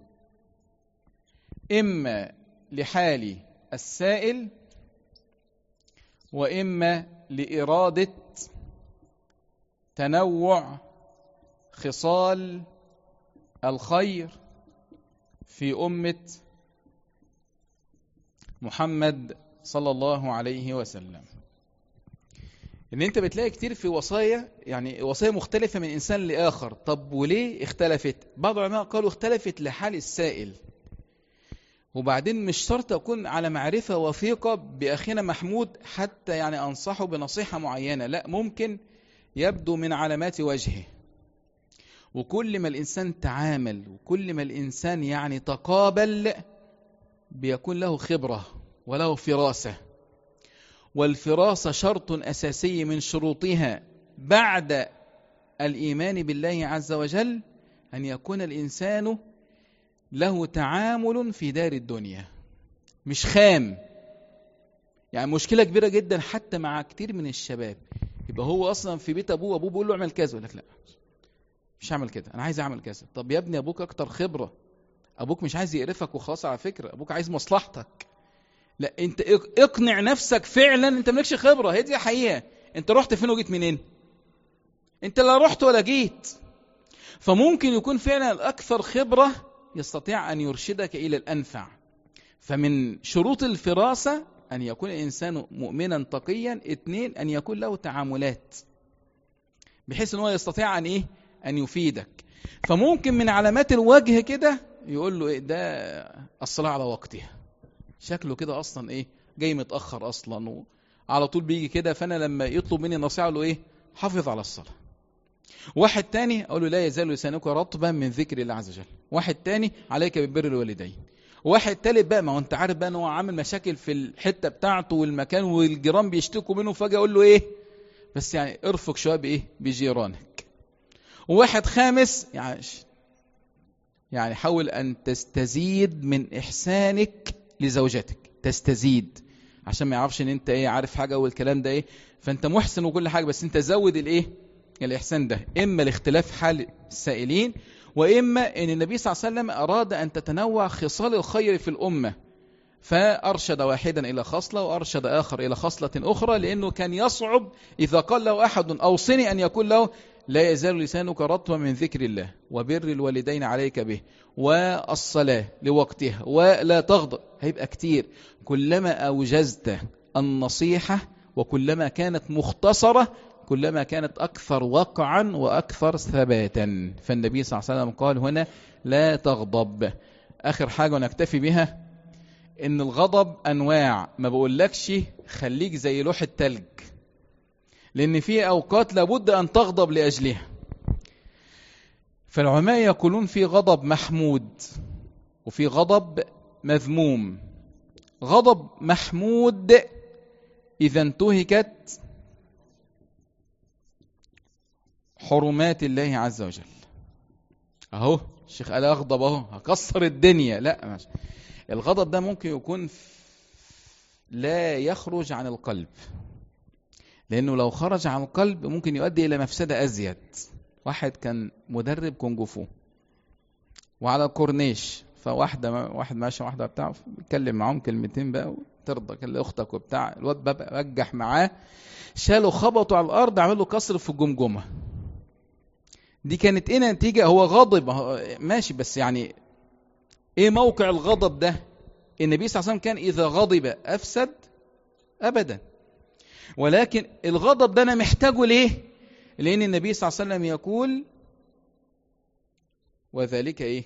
إما لحال السائل وإما لإرادة تنوع خصال الخير في أمة محمد صلى الله عليه وسلم ان انت بتلاقي كتير في وصايا يعني وصايا مختلفة من انسان لاخر طب وليه اختلفت بعض العلماء قالوا اختلفت لحال السائل وبعدين مش شرط اكون على معرفة وثيقة باخينا محمود حتى يعني انصحه بنصيحة معينة لا ممكن يبدو من علامات وجهه وكل ما الانسان تعامل وكل ما الانسان يعني تقابل بيكون له خبرة وله فراسة والفراسة شرط أساسي من شروطها بعد الإيمان بالله عز وجل أن يكون الإنسان له تعامل في دار الدنيا مش خام يعني مشكلة كبيرة جدا حتى مع كتير من الشباب يبقى هو أصلا في بيت أبوه أبوه بيقول له اعمل كذا يقول لك لا مش هعمل كده أنا عايز أعمل كذا طب يا ابني أبوك أكتر خبرة أبوك مش عايز يقرفك وخلاص على فكرة أبوك عايز مصلحتك لا انت اقنع نفسك فعلا انت مالكش خبره هي دي حقيقه انت رحت فين وجيت منين انت لا رحت ولا جيت فممكن يكون فعلا الاكثر خبره يستطيع ان يرشدك الى الانفع فمن شروط الفراسه ان يكون الانسان مؤمنا تقيا اثنين ان يكون له تعاملات بحيث ان هو يستطيع ان ايه ان يفيدك فممكن من علامات الوجه كده يقول له إيه ده الصلاه على وقتها شكله كده اصلا ايه جاي متاخر اصلا وعلى طول بيجي كده فانا لما يطلب مني نصيحه اقول له ايه حافظ على الصلاه واحد تاني اقول له لا يزال لسانك رطبا من ذكر الله عز وجل واحد تاني عليك ببر الوالدين واحد تالت بقى ما هو انت عارف بقى ان هو عامل مشاكل في الحته بتاعته والمكان والجيران بيشتكوا منه فجاه اقول له ايه بس يعني ارفق شويه بايه بجيرانك وواحد خامس يعني يعني حاول ان تستزيد من احسانك لزوجتك تستزيد عشان ما يعرفش ان انت ايه عارف حاجه والكلام ده ايه فانت محسن وكل حاجه بس انت زود الايه الإحسان ده إما لاختلاف حال السائلين وإما أن النبي صلى الله عليه وسلم أراد أن تتنوع خصال الخير في الأمة فأرشد واحدا إلى خصلة وأرشد آخر إلى خصلة أخرى لأنه كان يصعب إذا قال له أحد أوصني أن يقول له لا يزال لسانك رطبا من ذكر الله وبر الوالدين عليك به والصلاة لوقتها ولا تغضب هيبقى كتير كلما أوجزت النصيحة وكلما كانت مختصرة كلما كانت أكثر وقعا وأكثر ثباتا فالنبي صلى الله عليه وسلم قال هنا لا تغضب آخر حاجة ونكتفي بها إن الغضب أنواع ما بقولكش خليك زي لوح التلج لأن في أوقات لابد أن تغضب لأجلها فالعلماء يقولون في غضب محمود وفي غضب مذموم غضب محمود إذا انتهكت حرمات الله عز وجل اهو الشيخ قال اغضب اهو هكسر الدنيا لا ماشي الغضب ده ممكن يكون لا يخرج عن القلب لانه لو خرج عن القلب ممكن يؤدي الى مفسده ازيد واحد كان مدرب كونج فو وعلى الكورنيش فواحده واحد ماشي واحده بتاع بيتكلم معاهم كلمتين بقى ترضى كان اختك وبتاع الواد بقى رجح معاه شالوا خبطوا على الارض عملوا كسر في الجمجمه دي كانت ايه نتيجه هو غاضب ماشي بس يعني ايه موقع الغضب ده النبي صلى الله عليه وسلم كان اذا غضب افسد ابدا ولكن الغضب ده انا محتاجه ليه لان النبي صلى الله عليه وسلم يقول وذلك ايه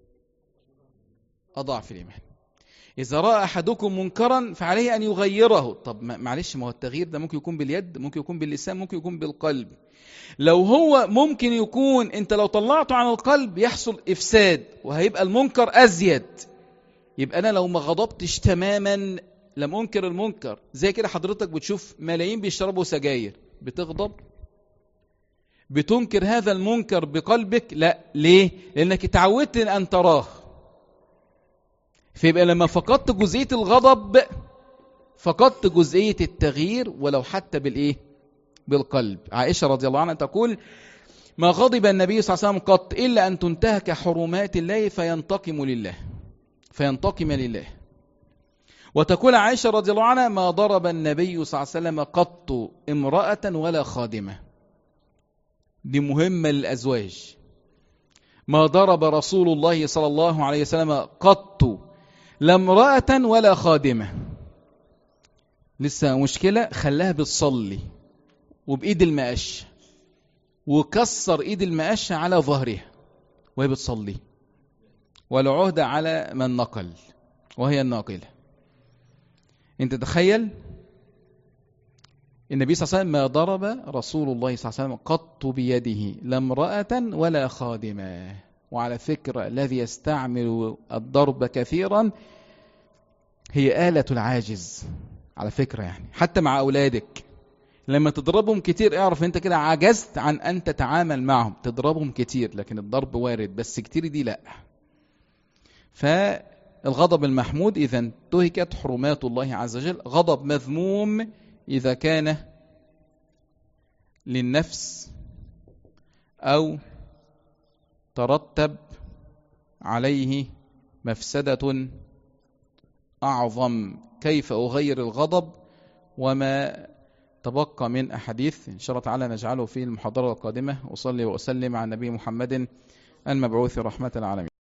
اضعف الايمان إذا رأى أحدكم منكرا فعليه أن يغيره طب معلش ما هو التغيير ده ممكن يكون باليد ممكن يكون باللسان ممكن يكون بالقلب لو هو ممكن يكون أنت لو طلعته عن القلب يحصل إفساد وهيبقى المنكر أزيد يبقى أنا لو ما غضبتش تماما لم أنكر المنكر زي كده حضرتك بتشوف ملايين بيشربوا سجاير بتغضب بتنكر هذا المنكر بقلبك لا ليه لأنك اتعودت أن تراه فيبقى لما فقدت جزئية الغضب فقدت جزئية التغيير ولو حتى بالإيه بالقلب عائشة رضي الله عنها تقول ما غضب النبي صلى الله عليه وسلم قط إلا أن تنتهك حرمات الله فينتقم لله فينتقم لله وتقول عائشة رضي الله عنها ما ضرب النبي صلى الله عليه وسلم قط امرأة ولا خادمة دي مهمة للأزواج ما ضرب رسول الله صلى الله عليه وسلم قط لا امرأة ولا خادمة لسه مشكلة خلاها بتصلي وبإيد المقشة وكسر إيد المقشة على ظهرها وهي بتصلي والعهد على من نقل وهي الناقلة انت تخيل النبي صلى الله عليه وسلم ما ضرب رسول الله صلى الله عليه وسلم قط بيده لا امرأة ولا خادمة وعلى فكرة الذي يستعمل الضرب كثيرا هي آلة العاجز على فكرة يعني حتى مع أولادك لما تضربهم كتير اعرف انت كده عجزت عن ان تتعامل معهم تضربهم كتير لكن الضرب وارد بس كتير دي لا فالغضب المحمود اذا انتهكت حرمات الله عز وجل غضب مذموم اذا كان للنفس او ترتب عليه مفسدة أعظم كيف أغير الغضب وما تبقى من أحاديث إن شاء الله تعالى نجعله في المحاضرة القادمة وصلي وأسلم على النبي محمد المبعوث رحمة العالمين